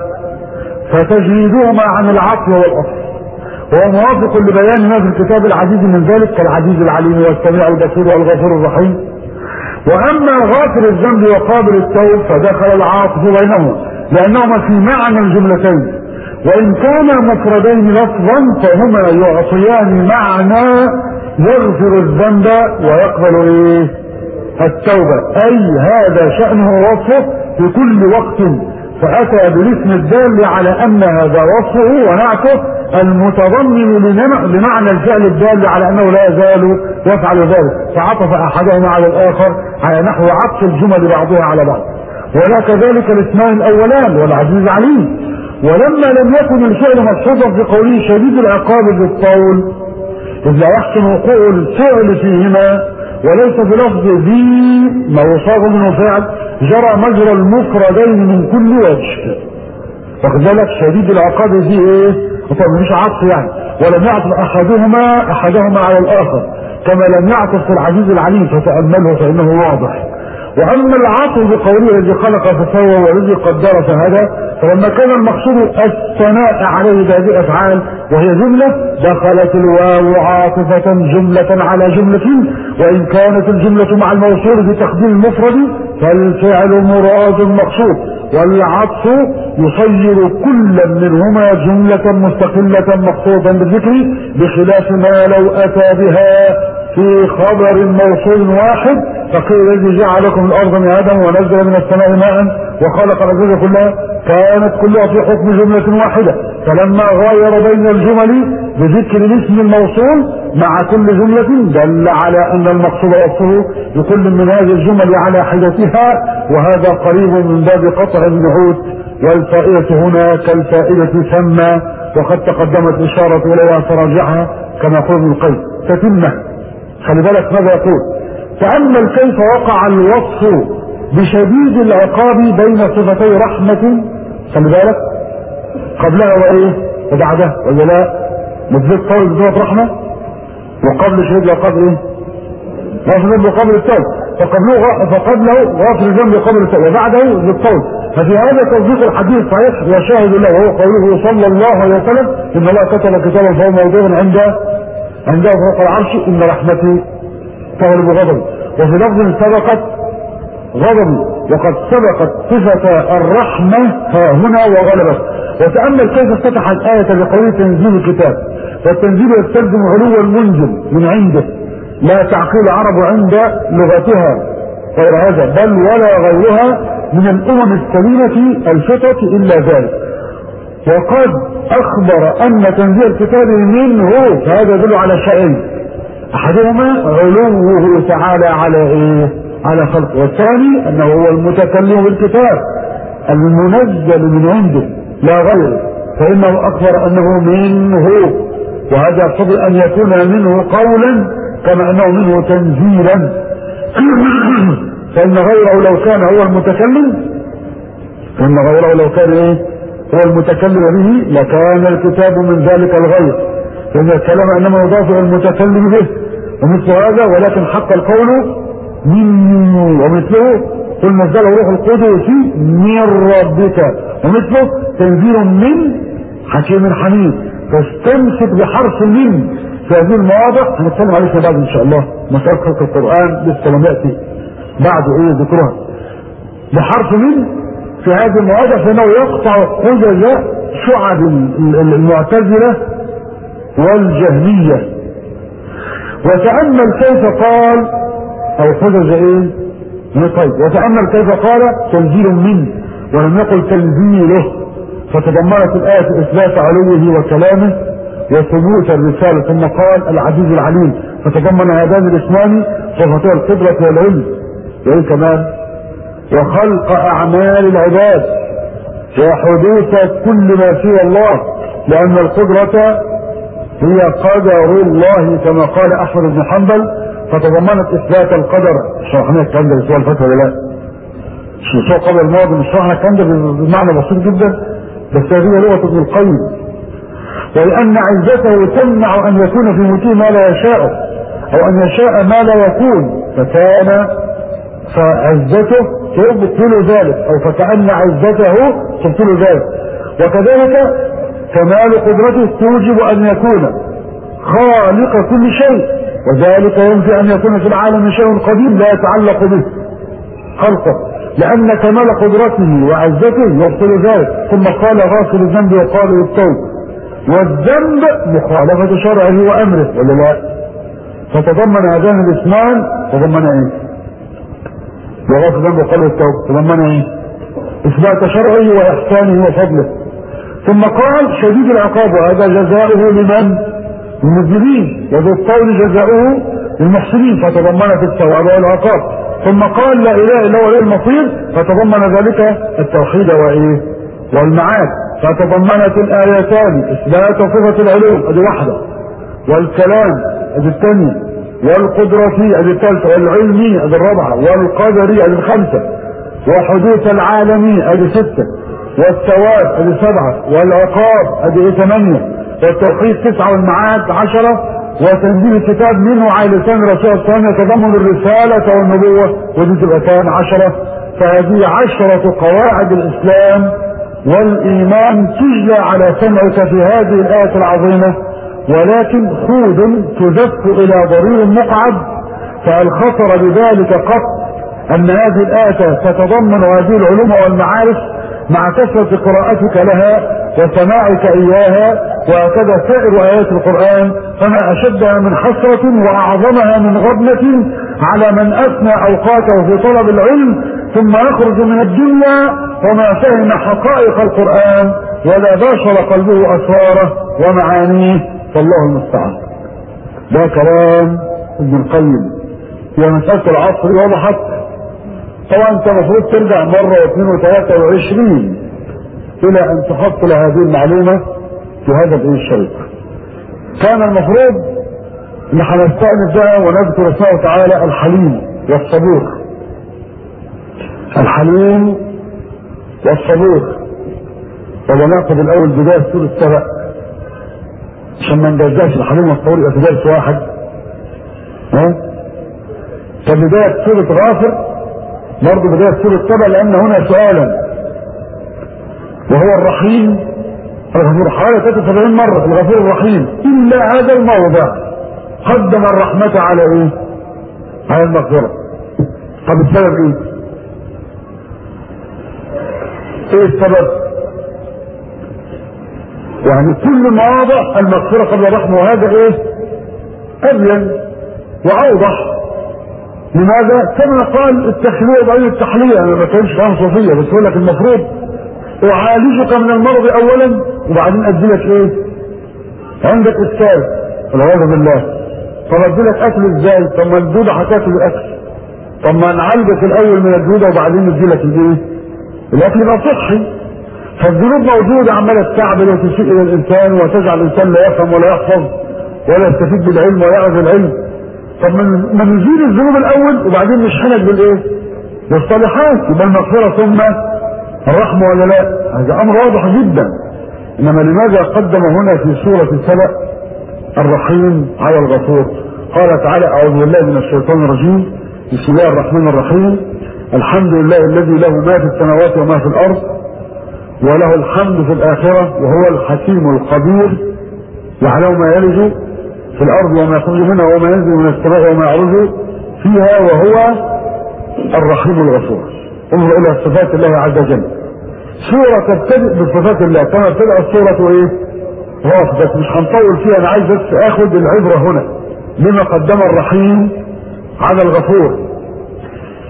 فتجريدهما عن العقل والاصل وهو موافق لبيان ما في الكتاب العزيز من ذلك كالعزيز العليم والسميع البصير والغفور الرحيم واما غافر الذنب وقابل التوب فدخل العاطف بينهما لانهما في معنى الجملتين وان كانا مفردين لفظا فهما يعطيان معنى يغفر الذنب ويقبل ايه التوبة اي هذا شأنه ووصفه في كل وقت فاتى بالاسم الدال على ان هذا وصفه ونعته المتضمن لمعنى الفعل الدال على انه لا يزال يفعل ذلك فعطف احدهما على الاخر على نحو عطف الجمل بعضها على بعض ولا كذلك الاسمان الاولان والعزيز عليم ولما لم يكن الفعل مقصودا في قوله شديد العقاب بالطول إذ لا يحسن وقوع الفعل فيهما وليس بلفظ ذي ما يصاب منه فعل جرى مجرى المفردين من كل وجه واخد بالك شديد العقاب دي ايه؟ طب مش عطف يعني ولم يعطف احدهما احدهما على الاخر كما لم يعطف في العزيز العليم فتامله فانه واضح واما العطف بقوله الذي خلق فسوى والذي قدر فهدى فلما كان المقصود الثناء عليه بهذه الافعال وهي جمله دخلت الواو عاطفه جمله على جمله وان كانت الجمله مع الموصول بتقديم المفرد فالفعل مراد مقصود والعطف يصير كلا منهما جمله مستقله مقصودا بالذكر بخلاف ما لو اتى بها في خبر موصول واحد فقيل الذي جعلكم الارض مهادا ونزل من السماء ماء وخلق الازواج كلها كانت كلها في حكم جمله واحده فلما غاير بين الجمل بذكر الاسم الموصول مع كل جمله دل على ان المقصود وصفه لكل من هذه الجمل على حدتها وهذا قريب من باب قطع النعود والفائده هنا كالفائده ثم وقد تقدمت اشاره اليها فراجعها كما يقول ابن القيم تتمه خلي بالك ماذا يقول تأمل كيف وقع الوصف بشديد العقاب بين صفتي رحمة خلي بالك قبلها وايه وبعدها ولا لا مدلت قول بصفة رحمة وقبل شديد العقاب ايه غافر الذنب قبل التوب فقبله فقبله غافر الذنب قبل التوب وبعده بالطول ففي هذا تصديق الحديث صحيح وشاهد الله وهو قوله صلى الله عليه وسلم ان الله كتب كتابا فهو موضوع عند عنده فوق العرش ان رحمتي تغلب غضبي وفي لفظ سبقت غضبي وقد سبقت صفة الرحمة ها هنا وغلبت وتأمل كيف افتتح الآية بقوله تنزيل الكتاب والتنزيل يستلزم علو المنزل من عنده لا تعقيل العرب عند لغتها غير هذا بل ولا غيرها من الأمم السليمة الفتة إلا ذلك وقد اخبر ان تنزيل الكتاب منه فهذا يدل على شيئين احدهما علوه تعالى على ايه على خلقه والثاني انه هو المتكلم بالكتاب المنزل من عنده لا غيره فانه اخبر انه منه وهذا يقتضي ان يكون منه قولا كما انه منه تنزيلا فان غيره لو كان هو المتكلم فان غيره لو كان ايه هو المتكلم به لكان الكتاب من ذلك الغير لأن الكلام إنما يضاف إلى المتكلم به ومثل هذا ولكن حق القول مني ومثله قل نزله روح القدس من ربك ومثله تنزيل من حكيم حميد فاستمسك بحرف من في هذه المواضع هنتكلم عليها بعد ان شاء الله مسألة خلق القرآن لسه لم يأتي بعد ايه ذكرها بحرف من في هذه المواضع فانه يقطع حجج شعب المعتزله والجهميه وتامل كيف قال او حجج ايه طيب وتأمل كيف قال تنزيل منه ولم يقل تنزيله فتضمنت الآية إثبات علوه وكلامه وثبوت الرسالة ثم قال العزيز العليم فتضمن هذان الاسمان صفتي القدرة والعلم وإيه كمان وخلق أعمال العباد وحدوث كل ما سوى الله لأن القدرة هي قدر الله كما قال أحمد بن حنبل فتضمنت إثبات القدر شرحنا الكلام ده سؤال فتوى ولا لا؟ مش قبل الماضي مش شرحنا الكلام ده بمعنى بسيط جدا بس هذه لغة ابن القيم ولأن عزته تمنع أن يكون في ملكه ما لا يشاء أو أن يشاء ما لا يكون فكان فعزته تبطل ذلك أو فكأن عزته تبطل ذلك وكذلك كمال قدرته توجب أن يكون خالق كل شيء وذلك ينفي أن يكون في العالم شيء قديم لا يتعلق به خلقه لأن كمال قدرته وعزته يبطل ذلك ثم قال غافل الذنب وقال التوب والذنب مخالفة شرعه وأمره ولا لا فتضمن هذان الاسمان تضمن ايه وغافل الذنب وقال التوب تضمن ايه اثبات شرعه واحسانه وفضله ثم قال شديد العقاب وهذا جزاؤه لمن المذنبين وذو الطول جزاؤه للمحسنين فتضمنت الثواب والعقاب ثم قال لا اله الا هو المصير فتضمن ذلك التوحيد وايه والمعاد فتضمنت الايتان اثبات صفه العلوم ادي واحده والكلام ادي الثانيه والقدرة ادي الثالثه والعلمي ادي الرابعه والقدري ادي الخمسه وحدوث العالمي ادي سته والثواب ادي سبعه والعقاب ادي ثمانيه والتوحيد تسعه والمعاد عشره وتنزيل الكتاب منه على لسان الرسول الثاني يتضمن الرسالة والنبوة ودي تبقى كام عشرة فهذه عشرة قواعد الإسلام والإيمان تجلى على سمعك في هذه الآية العظيمة ولكن خود تزف إلى ضرير مقعد فهل خطر بذلك قط أن هذه الآية تتضمن هذه العلوم والمعارف مع كثرة قراءتك لها وسماعك إياها وهكذا سائر آيات القرآن فما أشدها من حسرة وأعظمها من غبنة على من أثنى أوقاته في طلب العلم ثم يخرج من الدنيا وما فهم حقائق القرآن ولا باشر قلبه أسراره ومعانيه فالله المستعان ده كلام ابن القيم في مسألة العصر وضحت طبعا انت المفروض ترجع مرة واثنين وثلاثة وعشرين الى ان تحصل هذه المعلومة في هذا الشريط كان المفروض ان هنستأنف بقى ونذكر اسمه تعالى الحليم والصبور الحليم والصبور ولناخذ الاول بداية سورة سبأ عشان ما نجزاش الحليم والصبور يبقى في درس واحد ها فبداية سورة غافر برضه بداية سورة سبأ لأن هنا سؤالا وهو الرحيم الغفور حوالي 73 مرة الغفور الرحيم إلا هذا الموضع قدم الرحمة على إيه؟ على المغفرة طب السبب إيه؟ إيه السبب؟ يعني كل مواضع المغفرة قبل الرحمة وهذا إيه؟ أبين وأوضح لماذا؟ كما قال التخلية وبعدين التحلية أنا ما بتكلمش كلام صوفية بس أقول لك المفروض أعالجك من المرض أولا وبعدين أديلك إيه؟ عندك إسكال والعياذ بالله طب أديلك أكل إزاي؟ طب ما الدودة هتاكل الأكل طب ما نعالجك الأول من الدودة وبعدين نديلك الإيه؟ الأكل يبقى صحي فالذنوب موجودة عمالة تستعبد وتسيء إلى الإنسان وتجعل الإنسان لا يفهم ولا يحفظ ولا يستفيد بالعلم ولا يعرف العلم طب ما نزيل الذنوب الأول وبعدين نشحنك بالإيه؟ بالصالحات يبقى المغفرة ثم الرحمة ولا لا هذا امر واضح جدا انما لماذا قدم هنا في سورة سبأ الرحيم على الغفور قال تعالى اعوذ بالله من الشيطان الرجيم بسم الله الرحمن الرحيم الحمد لله الذي له ما في السماوات وما في الارض وله الحمد في الاخرة وهو الحكيم الخبير يعلم ما يلج في الارض وما يخرج منها وما ينزل من السماء وما يعرج فيها وهو الرحيم الغفور انظر الى صفات الله عز وجل سورة تبتدئ بصفات الله كما ابتدأ السورة ايه غاف بس مش هنطول فيها انا عايز بس اخد العبرة هنا لما قدم الرحيم على الغفور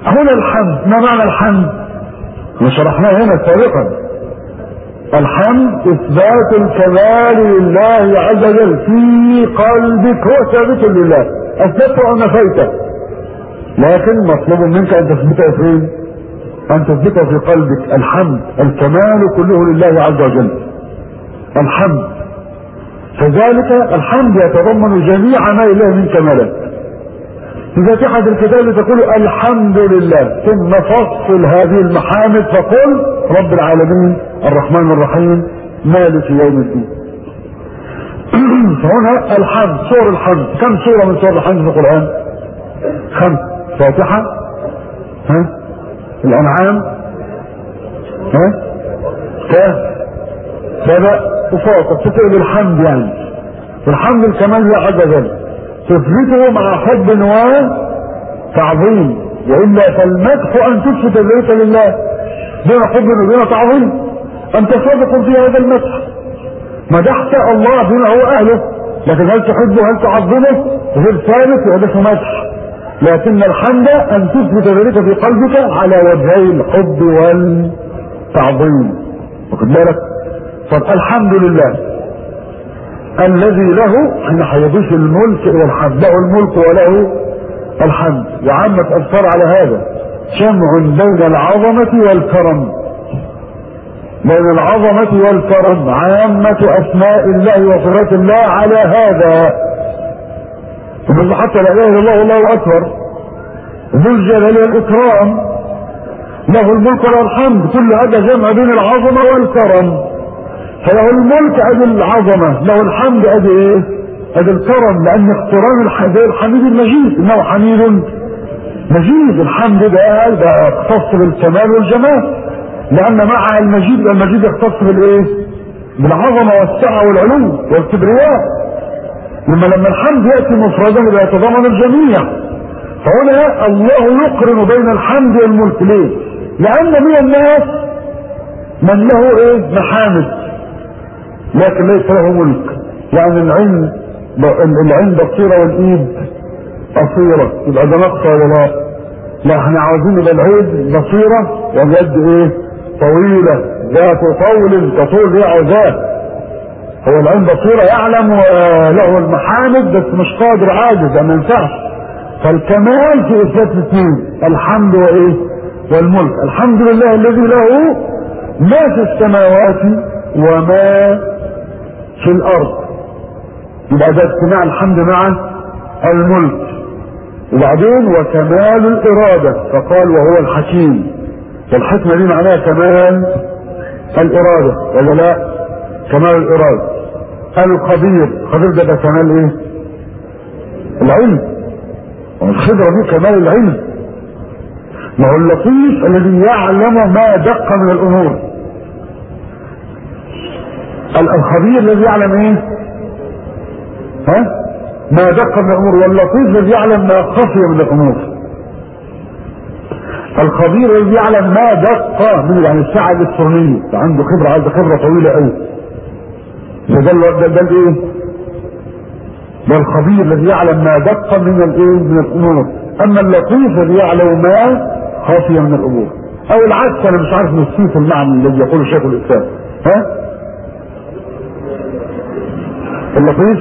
هنا الحمد ما معنى الحمد وشرحناه هنا سابقا الحمد اثبات الكمال لله عز وجل في قلبك هو ثابت لله اثبته او نفيته لكن مطلوب منك ان تثبته فين ان تثبته في قلبك الحمد الكمال كله لله عز وجل الحمد فذلك الحمد يتضمن جميع ما لله من كمالات في فاتحة الكتاب تقول الحمد لله ثم فصل هذه المحامد فقل رب العالمين الرحمن الرحيم مالك يوم الدين فهنا الحمد سور الحمد كم سورة من سور الحمد في القرآن خمس فاتحة ها الأنعام ها كهف سبأ وفاطر تقول الحمد يعني الحمد الكمال هي عز وجل تثبته مع حب وتعظيم والا فالمدح ان تثبت ذلك لله دون حب ودون تعظيم انت صادق في هذا المدح مدحت الله بما هو اهله لكن هل تحبه هل تعظمه غير ثابت يحدث مدح لكن الحمد ان تثبت ذلك في قلبك على وجهي الحب والتعظيم واخد بالك طب الحمد لله الذي له احنا هيضيف الملك الى الحمد له الملك وله الحمد وعامة أذكار على هذا جمع بين العظمة والكرم بين العظمة والكرم عامة أسماء الله وصفات الله على هذا ثم حتى لا إله إلا الله والله أكبر ذو الجلال والإكرام له الملك وله الحمد كل هذا جمع بين العظمة والكرم فله الملك ادي العظمه له الحمد ادي ايه ادي الكرم لان اقتران الحميد المجيد انه حميد مجيد الحمد ده ده يختص بالكمال والجمال لان مع المجيد المجيد يختص بالايه بالعظمه والسعه والعلو والكبرياء لما لما الحمد ياتي مفردا يبقى يتضمن الجميع فهنا الله يقرن بين الحمد والملك ليه لان من الناس من له ايه محامد لكن ليس له ملك يعني العين العين بصيره والايد قصيره يبقى ده نقص ولا لا؟ لا احنا عاوزين يبقى العين بصيره واليد ايه؟ طويله ذات طول كطول ايه عاوزاه هو العين بصيره يعلم وله المحامد بس مش قادر عاجز ما ينفعش فالكمال في اثبات الاثنين الحمد وايه؟ والملك الحمد لله الذي له ما في السماوات وما في الارض يبقى ده اجتماع الحمد مع الملك وبعدين وكمال الاراده فقال وهو الحكيم والحكمه دي معناها كمال الاراده ولا لا كمال الاراده الخبير الخبير ده, ده كمال ايه العلم والخبره دي كمال العلم ما هو اللطيف الذي يعلم ما دق من الامور الخبير الذي يعلم ايه ها ما دق من الامور واللطيف الذي يعلم ما خفي من الامور الخبير الذي يعلم ما دق من يعني الساعة الإلكترونية عنده خبرة عنده خبرة طويلة قوي ده ده ده الايه؟ ده الخبير الذي يعلم ما دق من الايه؟ من الامور اما اللطيف الذي يعلم ما خفي من الامور او العكس انا مش عارف نصيف المعنى الذي يقوله شيخ الاسلام ها؟ اللطيف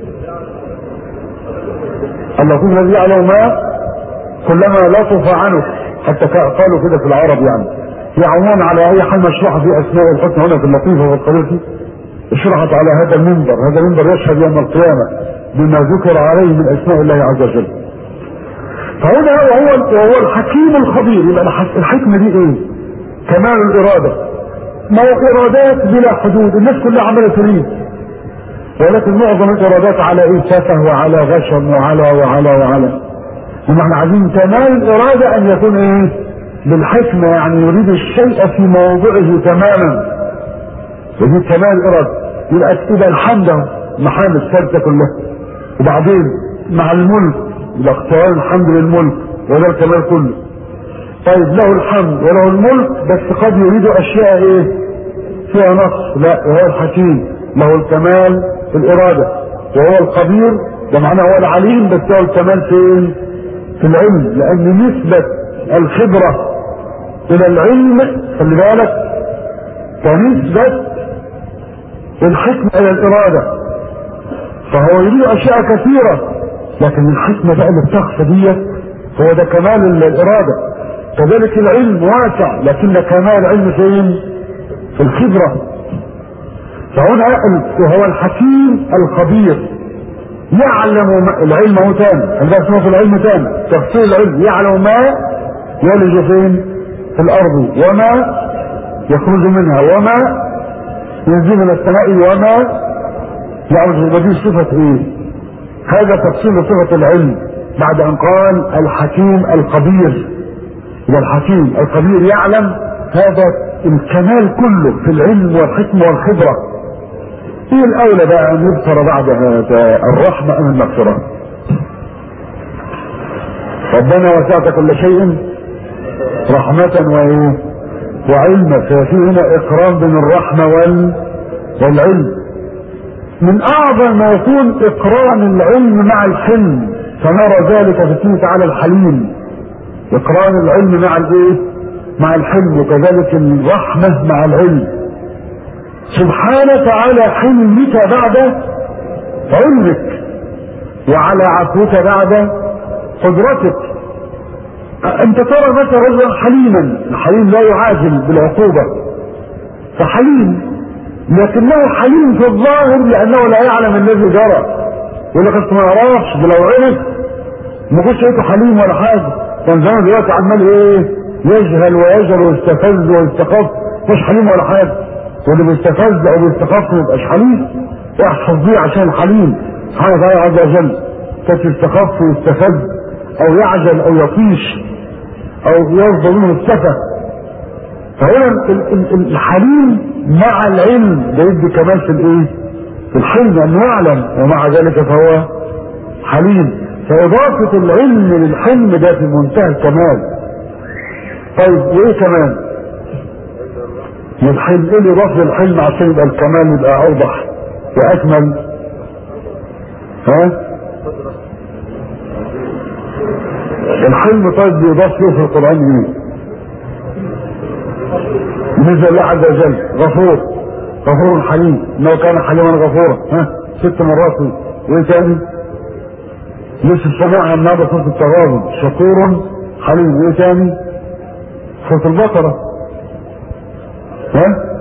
اللطيف الذي يعلم ما كلما لطف عنه حتى قالوا كده في العرب يعني هي عموما على اي حال مشروحه في اسماء الحسنى هنا في اللطيفه والقرية اشرحت على هذا المنبر هذا المنبر يشهد يوم القيامه بما ذكر عليه من اسماء الله عز وجل فهنا وهو وهو الحكيم الخبير يبقى الحكمه دي ايه؟ كمال الاراده ما هو ارادات بلا حدود الناس كلها عماله تريد ولكن معظم الارادات على ايه سفه وعلى غشم وعلى وعلى وعلى هم احنا عايزين كمال الاراده ان يكون ايه بالحكمه يعني يريد الشيء في موضعه تماما يريد كمال الاراده يبقى يبقى الحمد محامد الثالثه كلها وبعدين مع الملك يبقى اختيار الحمد للملك وده الكمال كله طيب له الحمد وله الملك بس قد يريد اشياء ايه فيها نقص لا وهو الحكيم له الكمال في الإرادة وهو الخبير ده معناه هو العليم بس هو الكمال فين؟ في العلم لأن نسبة الخبرة إلى العلم خلي بالك كنسبة الحكمة إلى الإرادة فهو يريد أشياء كثيرة لكن الحكمة بقى اللي بتخفى ديت هو ده كمال الإرادة كذلك العلم واسع لكن كمال العلم فين؟ في الخبرة فهنا وهو الحكيم الخبير يعلم ما العلم هو تاني عندها اسمه في العلم تاني تفصيل العلم يعلم ما يلج فين في الارض وما يخرج منها وما ينزل من السماء وما يعرج ودي صفة ايه هذا تفصيل صفة العلم بعد ان قال الحكيم الخبير يبقى الحكيم الخبير يعلم هذا الكمال كله في العلم والحكمة والخبرة ايه الاولى بقى ان يذكر بعد هذا الرحمة ام المغفرة ربنا وسعت كل شيء رحمة وايه وعلما ففي هنا اقران بين الرحمة وال... والعلم من اعظم ما يكون اقران العلم مع الحلم فنرى ذلك في اسمه تعالى الحليم اقران العلم مع الايه مع الحلم وكذلك الرحمة مع العلم سبحانك على حلمك بعد علمك وعلى عفوك بعد قدرتك انت ترى مثلا رجلا حليما الحليم لا يعاجل بالعقوبة فحليم لكنه حليم في الظاهر لانه لا يعلم الذي جرى يقول لك ما يعرفش ده لو عرف ما كنتش لقيته حليم ولا حاجه كان زمان دلوقتي عمال ايه يجهل ويجهل ويستفز ويستخف مش حليم ولا حاجه واللي بيستفز او بيستخف ما يبقاش حليم يحفظ دي عشان حليم سبحانه وتعالى عز وجل كانت يستخف ويستفز او يعجل او يطيش او يرضى منه السفه فهنا الحليم مع العلم ده يدي كمان في الايه في الحلم انه يعلم ومع ذلك فهو حليم فاضافه العلم للحلم ده في منتهى الكمال طيب وايه كمان الحلم ايه اللي يضاف للحلم عشان يبقى الكمال يبقى اوضح واكمل ها الحلم طيب بيضاف له في القران ايه نزل الله عز وجل غفور غفور حليم انه كان حليما غفورا ها ست مرات وايه تاني لسه سمعنا النهارده صوت التغابن شكور حليم وايه تاني صوت البقره ها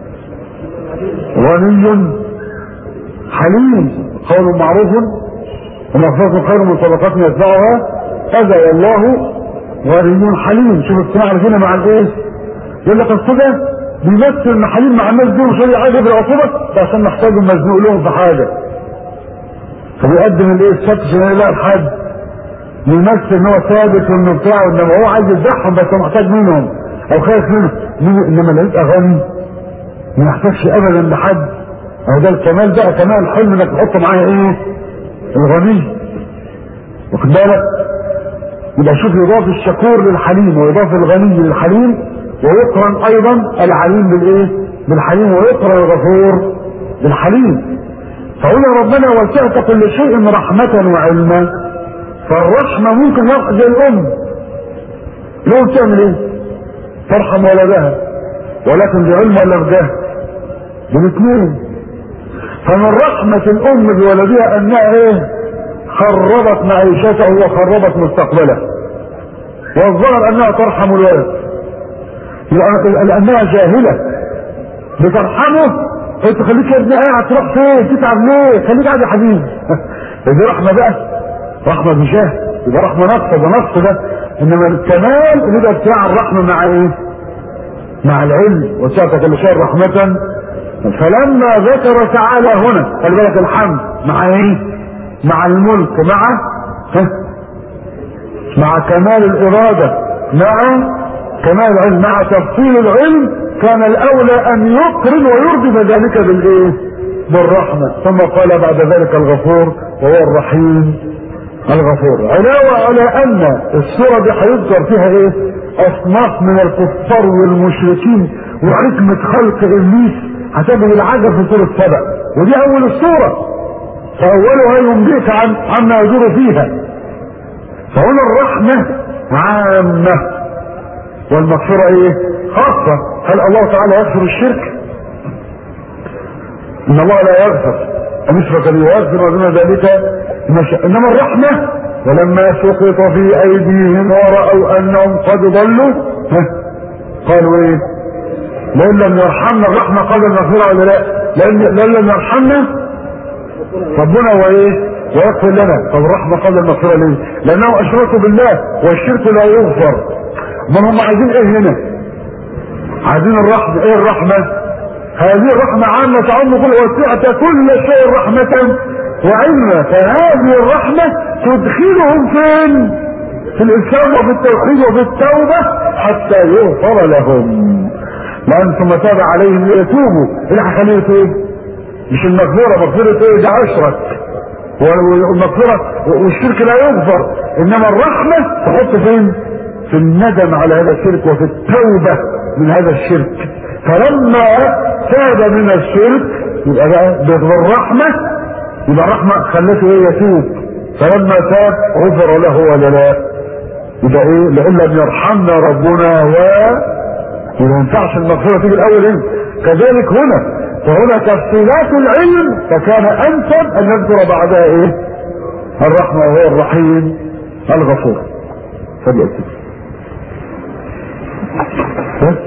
غني حليم قول معروف ومغفرة خير من صدقات يتبعها هذا والله غني حليم شوف الصناعة هنا مع الايه يقول لك اصل ده بيمثل ان حليم مع الناس دي ومش حاجه في العقوبه عشان نحتاجه مزنوق لهم في حاجه فبيقدم الايه السبت عشان يلاقي الحد يمثل ان هو ثابت وانه بتاع انما هو عايز يذبحهم بس هو محتاج منهم او خايف منهم انما لو يبقى غني ما يحتاجش ابدا لحد هو ده الكمال بقى كمال الحلم انك تحط معايا ايه الغني واخد بالك يبقى شوف يضاف الشكور للحليم ويضاف الغني للحليم ويقرن ايضا العليم بالايه بالحليم ويقرن الغفور بالحليم فقول ربنا وسعت كل شيء رحمة وعلما فالرحمة ممكن زي الام الام تعمل ايه ترحم ولدها ولكن بعلم ولا بجهل بالاثنين فمن رحمة الام بولدها انها ايه خربت معيشته وخربت مستقبله والظاهر انها ترحم الولد لانها جاهلة بترحمه انت خليك يا ابني قاعد تروح فين تتعب ليه خليك قاعد يا حبيبي دي رحمة بقى رحمة بجاه يبقى رحمة نقص ده نقص ده انما الكمال اللي ده بتاع الرحمة مع ايه مع العلم وسعت كل شيء رحمة فلما ذكر تعالى هنا خلي بالك الحمد مع ايه مع الملك مع ها مع كمال الإرادة مع كمال العلم مع تفصيل العلم كان الأولى أن يقرن ويردف ذلك بالإيه؟ بالرحمة ثم قال بعد ذلك الغفور وهو الرحيم الغفور علاوة على أن السورة دي هيذكر فيها إيه؟ أصناف من الكفار والمشركين وحكمة خلق إبليس هتجد العجب في سورة سبع ودي أول السورة فأولها ينبئك عن عما يدور فيها فهنا الرحمة عامة والمغفرة ايه خاصة هل الله تعالى يغفر الشرك ان الله لا يغفر ان يشرك به ويغفر ودون ذلك ما شاء. انما الرحمة ولما سقط في ايديهم ورأوا انهم قد ضلوا ها، قالوا ايه لان لم يرحمنا الرحمة قبل المغفرة ولا لا لان لان لم يرحمنا ربنا هو ايه ويغفر لنا طب الرحمة قبل المغفرة ليه لانهم اشركوا بالله والشرك لا يغفر ما هم عايزين ايه هنا عايزين الرحمة ايه الرحمة هذه الرحمة عامة تعم كل وسعت كل شيء رحمة وعلما فهذه الرحمة تدخلهم فين في الاسلام وفي التوحيد وفي التوبة حتى يغفر لهم لان ثم تاب عليهم ليتوبوا اللي هيخليه يتوب مش المغفرة مغفرة ايه ده اشرك والمغفرة والشرك لا يغفر انما الرحمة تحط فين في الندم على هذا الشرك وفي التوبة من هذا الشرك فلما تاب من الشرك يبقى بقى بالرحمة يبقى الرحمة خلته ايه يتوب فلما تاب غفر له ولا لا يبقى ايه لان لم يرحمنا ربنا و وما ينفعش المغفرة تيجي الاول هنا كذلك هنا فهنا تفصيلات العلم فكان انسب ان نذكر بعدها ايه الرحمة وهو الرحيم الغفور فليأتي بس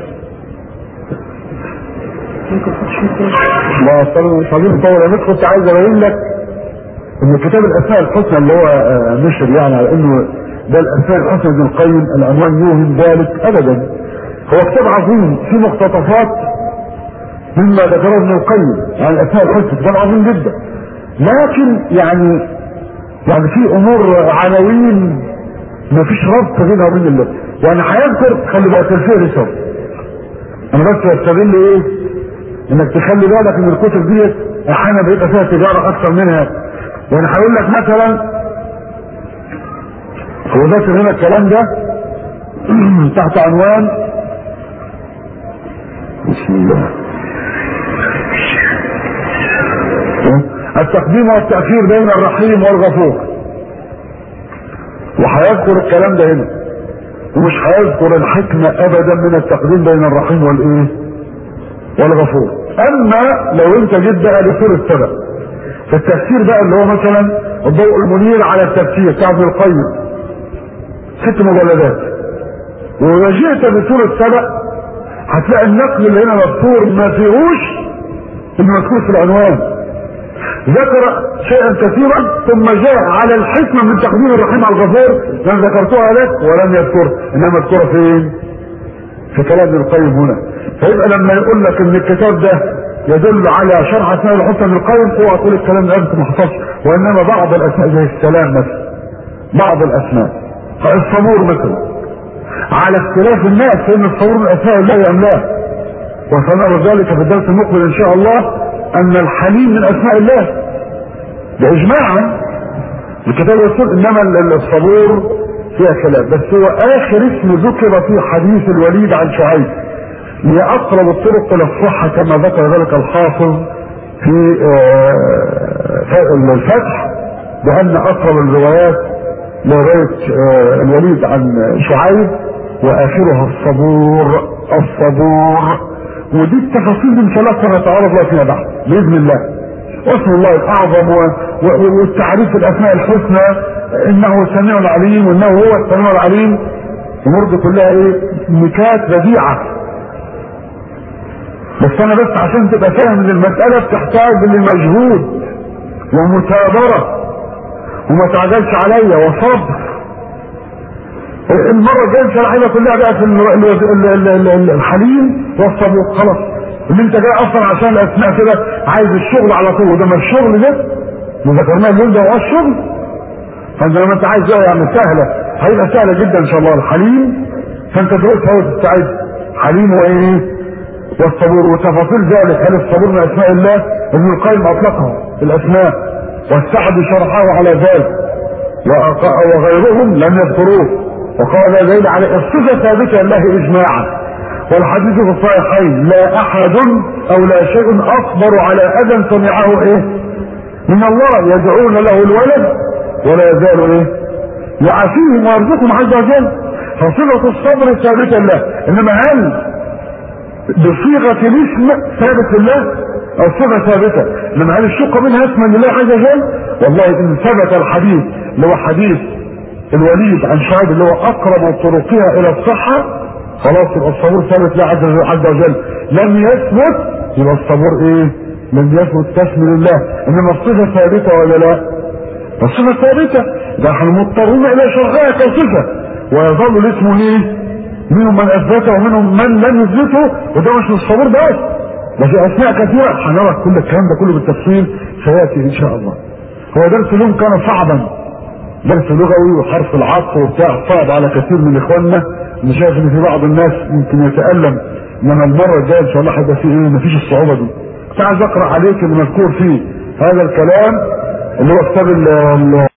ما صديق طول انا كنت عايز ابين لك ان كتاب الاسماء الحسنى اللي هو آه، نشر يعني على انه ده الاسماء الحسنى ابن القيم العنوان يوهم ذلك ابدا هو كتاب عظيم فيه مقتطفات مما ذكره ابن القيم عن الاسماء الحسنى كتاب عظيم جدا لكن يعني يعني في امور عناوين ما فيش ربط بينها وبين الله يعني هيذكر خلي بالك الفهرس انا بس بستغل ايه انك تخلي بالك ان الكتب دي احيانا بيبقى فيها تجاره اكثر منها يعني هقول لك مثلا هو ذاكر هنا الكلام ده تحت عنوان بسم الله التقديم والتأخير بين الرحيم والغفور وهيذكر الكلام ده هنا ومش هيذكر الحكمة ابدا من التقديم بين الرحيم والايه والغفور اما لو انت جيت بقى لسور السبب في التفسير بقى اللي هو مثلا الضوء المنير على التفسير بتاع ابن القيم ست مجلدات واذا جئت بسور السبع هتلاقي النقل اللي هنا مذكور ما فيهوش المذكور في العنوان ذكر شيئا كثيرا ثم جاء على الحكمة من تقديم الرحيم على الغفور لم ذكرتها لك ولم يذكر انما مذكورة فين في كلام ابن القيم هنا فيبقى لما يقول لك ان الكتاب ده يدل على شرح اسماء الحسنى ابن القيم هو تقول الكلام ده انت محفظ وانما بعض الاسماء زي السلام مثلا بعض الاسماء الصبور مثلا على اختلاف الناس فان الصبور من اسماء الله ام لا وسنرى ذلك في الدرس المقبل ان شاء الله ان الحليم من اسماء الله ده اجماعا الكتاب والسنه انما ال- الصبور فيها خلاف بس هو اخر اسم ذكر في حديث الوليد عن شعيب هي اقرب الطرق الى الصحه كما ذكر ذلك الحافظ في آه، الفتح بان اقرب الروايات لروايه آه، الوليد عن شعيب واخرها الصبور الصبور ودي التفاصيل دي ان شاء الله سنتعرض لها فيما بعد باذن الله واسم الله الاعظم و... و... والتعريف الاسماء الحسنى انه سميع العليم وانه هو السميع العليم الامور دي كلها ايه نكات بديعه بس انا بس عشان تبقى فاهم ان المساله بتحتاج لمجهود ومثابره وما تعجلش عليا وصبر المره الجايه الشرعيه كلها بقى في ال- ال- ال- ال- ال- الحليم والصبور خلاص اللي انت جاي اصلا عشان الاسماء كده عايز الشغل على طول وده ما الشغل ده اللي ذكرناه اليوم ده هو الشغل فانت لما انت عايز بقى يعني سهله هيبقى سهله جدا ان شاء الله الحليم فانت دلوقتي هو تستعد حليم وايه والصبور وتفاصيل ذلك هل الصبور من اسماء الله ابن القيم اطلقها الاسماء والسعد شرحه على ذلك وأق- وغيرهم لم يذكروه وقال دليل على الصفة ثابتة لله إجماعا والحديث في الصحيحين لا أحد أو لا شيء أصبر على أذى سمعه إيه من الله يدعون له الولد ولا يزال إيه يعافيهم ويرزقهم عز وجل فصفة الصبر ثابتة لله انما هل بصيغة الاسم ثابت لله او صفة ثابتة انما هل الشق منها اسما لله عز وجل والله ان ثبت الحديث اللي هو حديث الوليد عن شعيب اللي هو اقرب طرقها الى الصحة خلاص يبقى الصبور ثابت لله عز وجل- عز وجل لم يثبت يبقى الصبور ايه لم يثبت تسمي لله انما الصفة ثابتة ولا لا الصفة ثابتة ده احنا مضطرون الى شرعها كصفة ويظل الاسم ايه منهم من اثبته ومنهم من لم يثبته وده مش من الصبور بس ده في اسماء كثيرة هنرى كل الكلام ده كله بالتفصيل سياتي ان شاء الله هو درس اليوم كان صعبا درس لغوي وحرف العطف وبتاع صعب على كثير من اخواننا انا شايف ان في بعض الناس يمكن يتالم انما المره الجايه ان شاء الله هيبقى في ايه مفيش الصعوبه دي كنت عايز اقرا عليك اللي مذكور فيه هذا الكلام اللي هو كتاب ال- ال-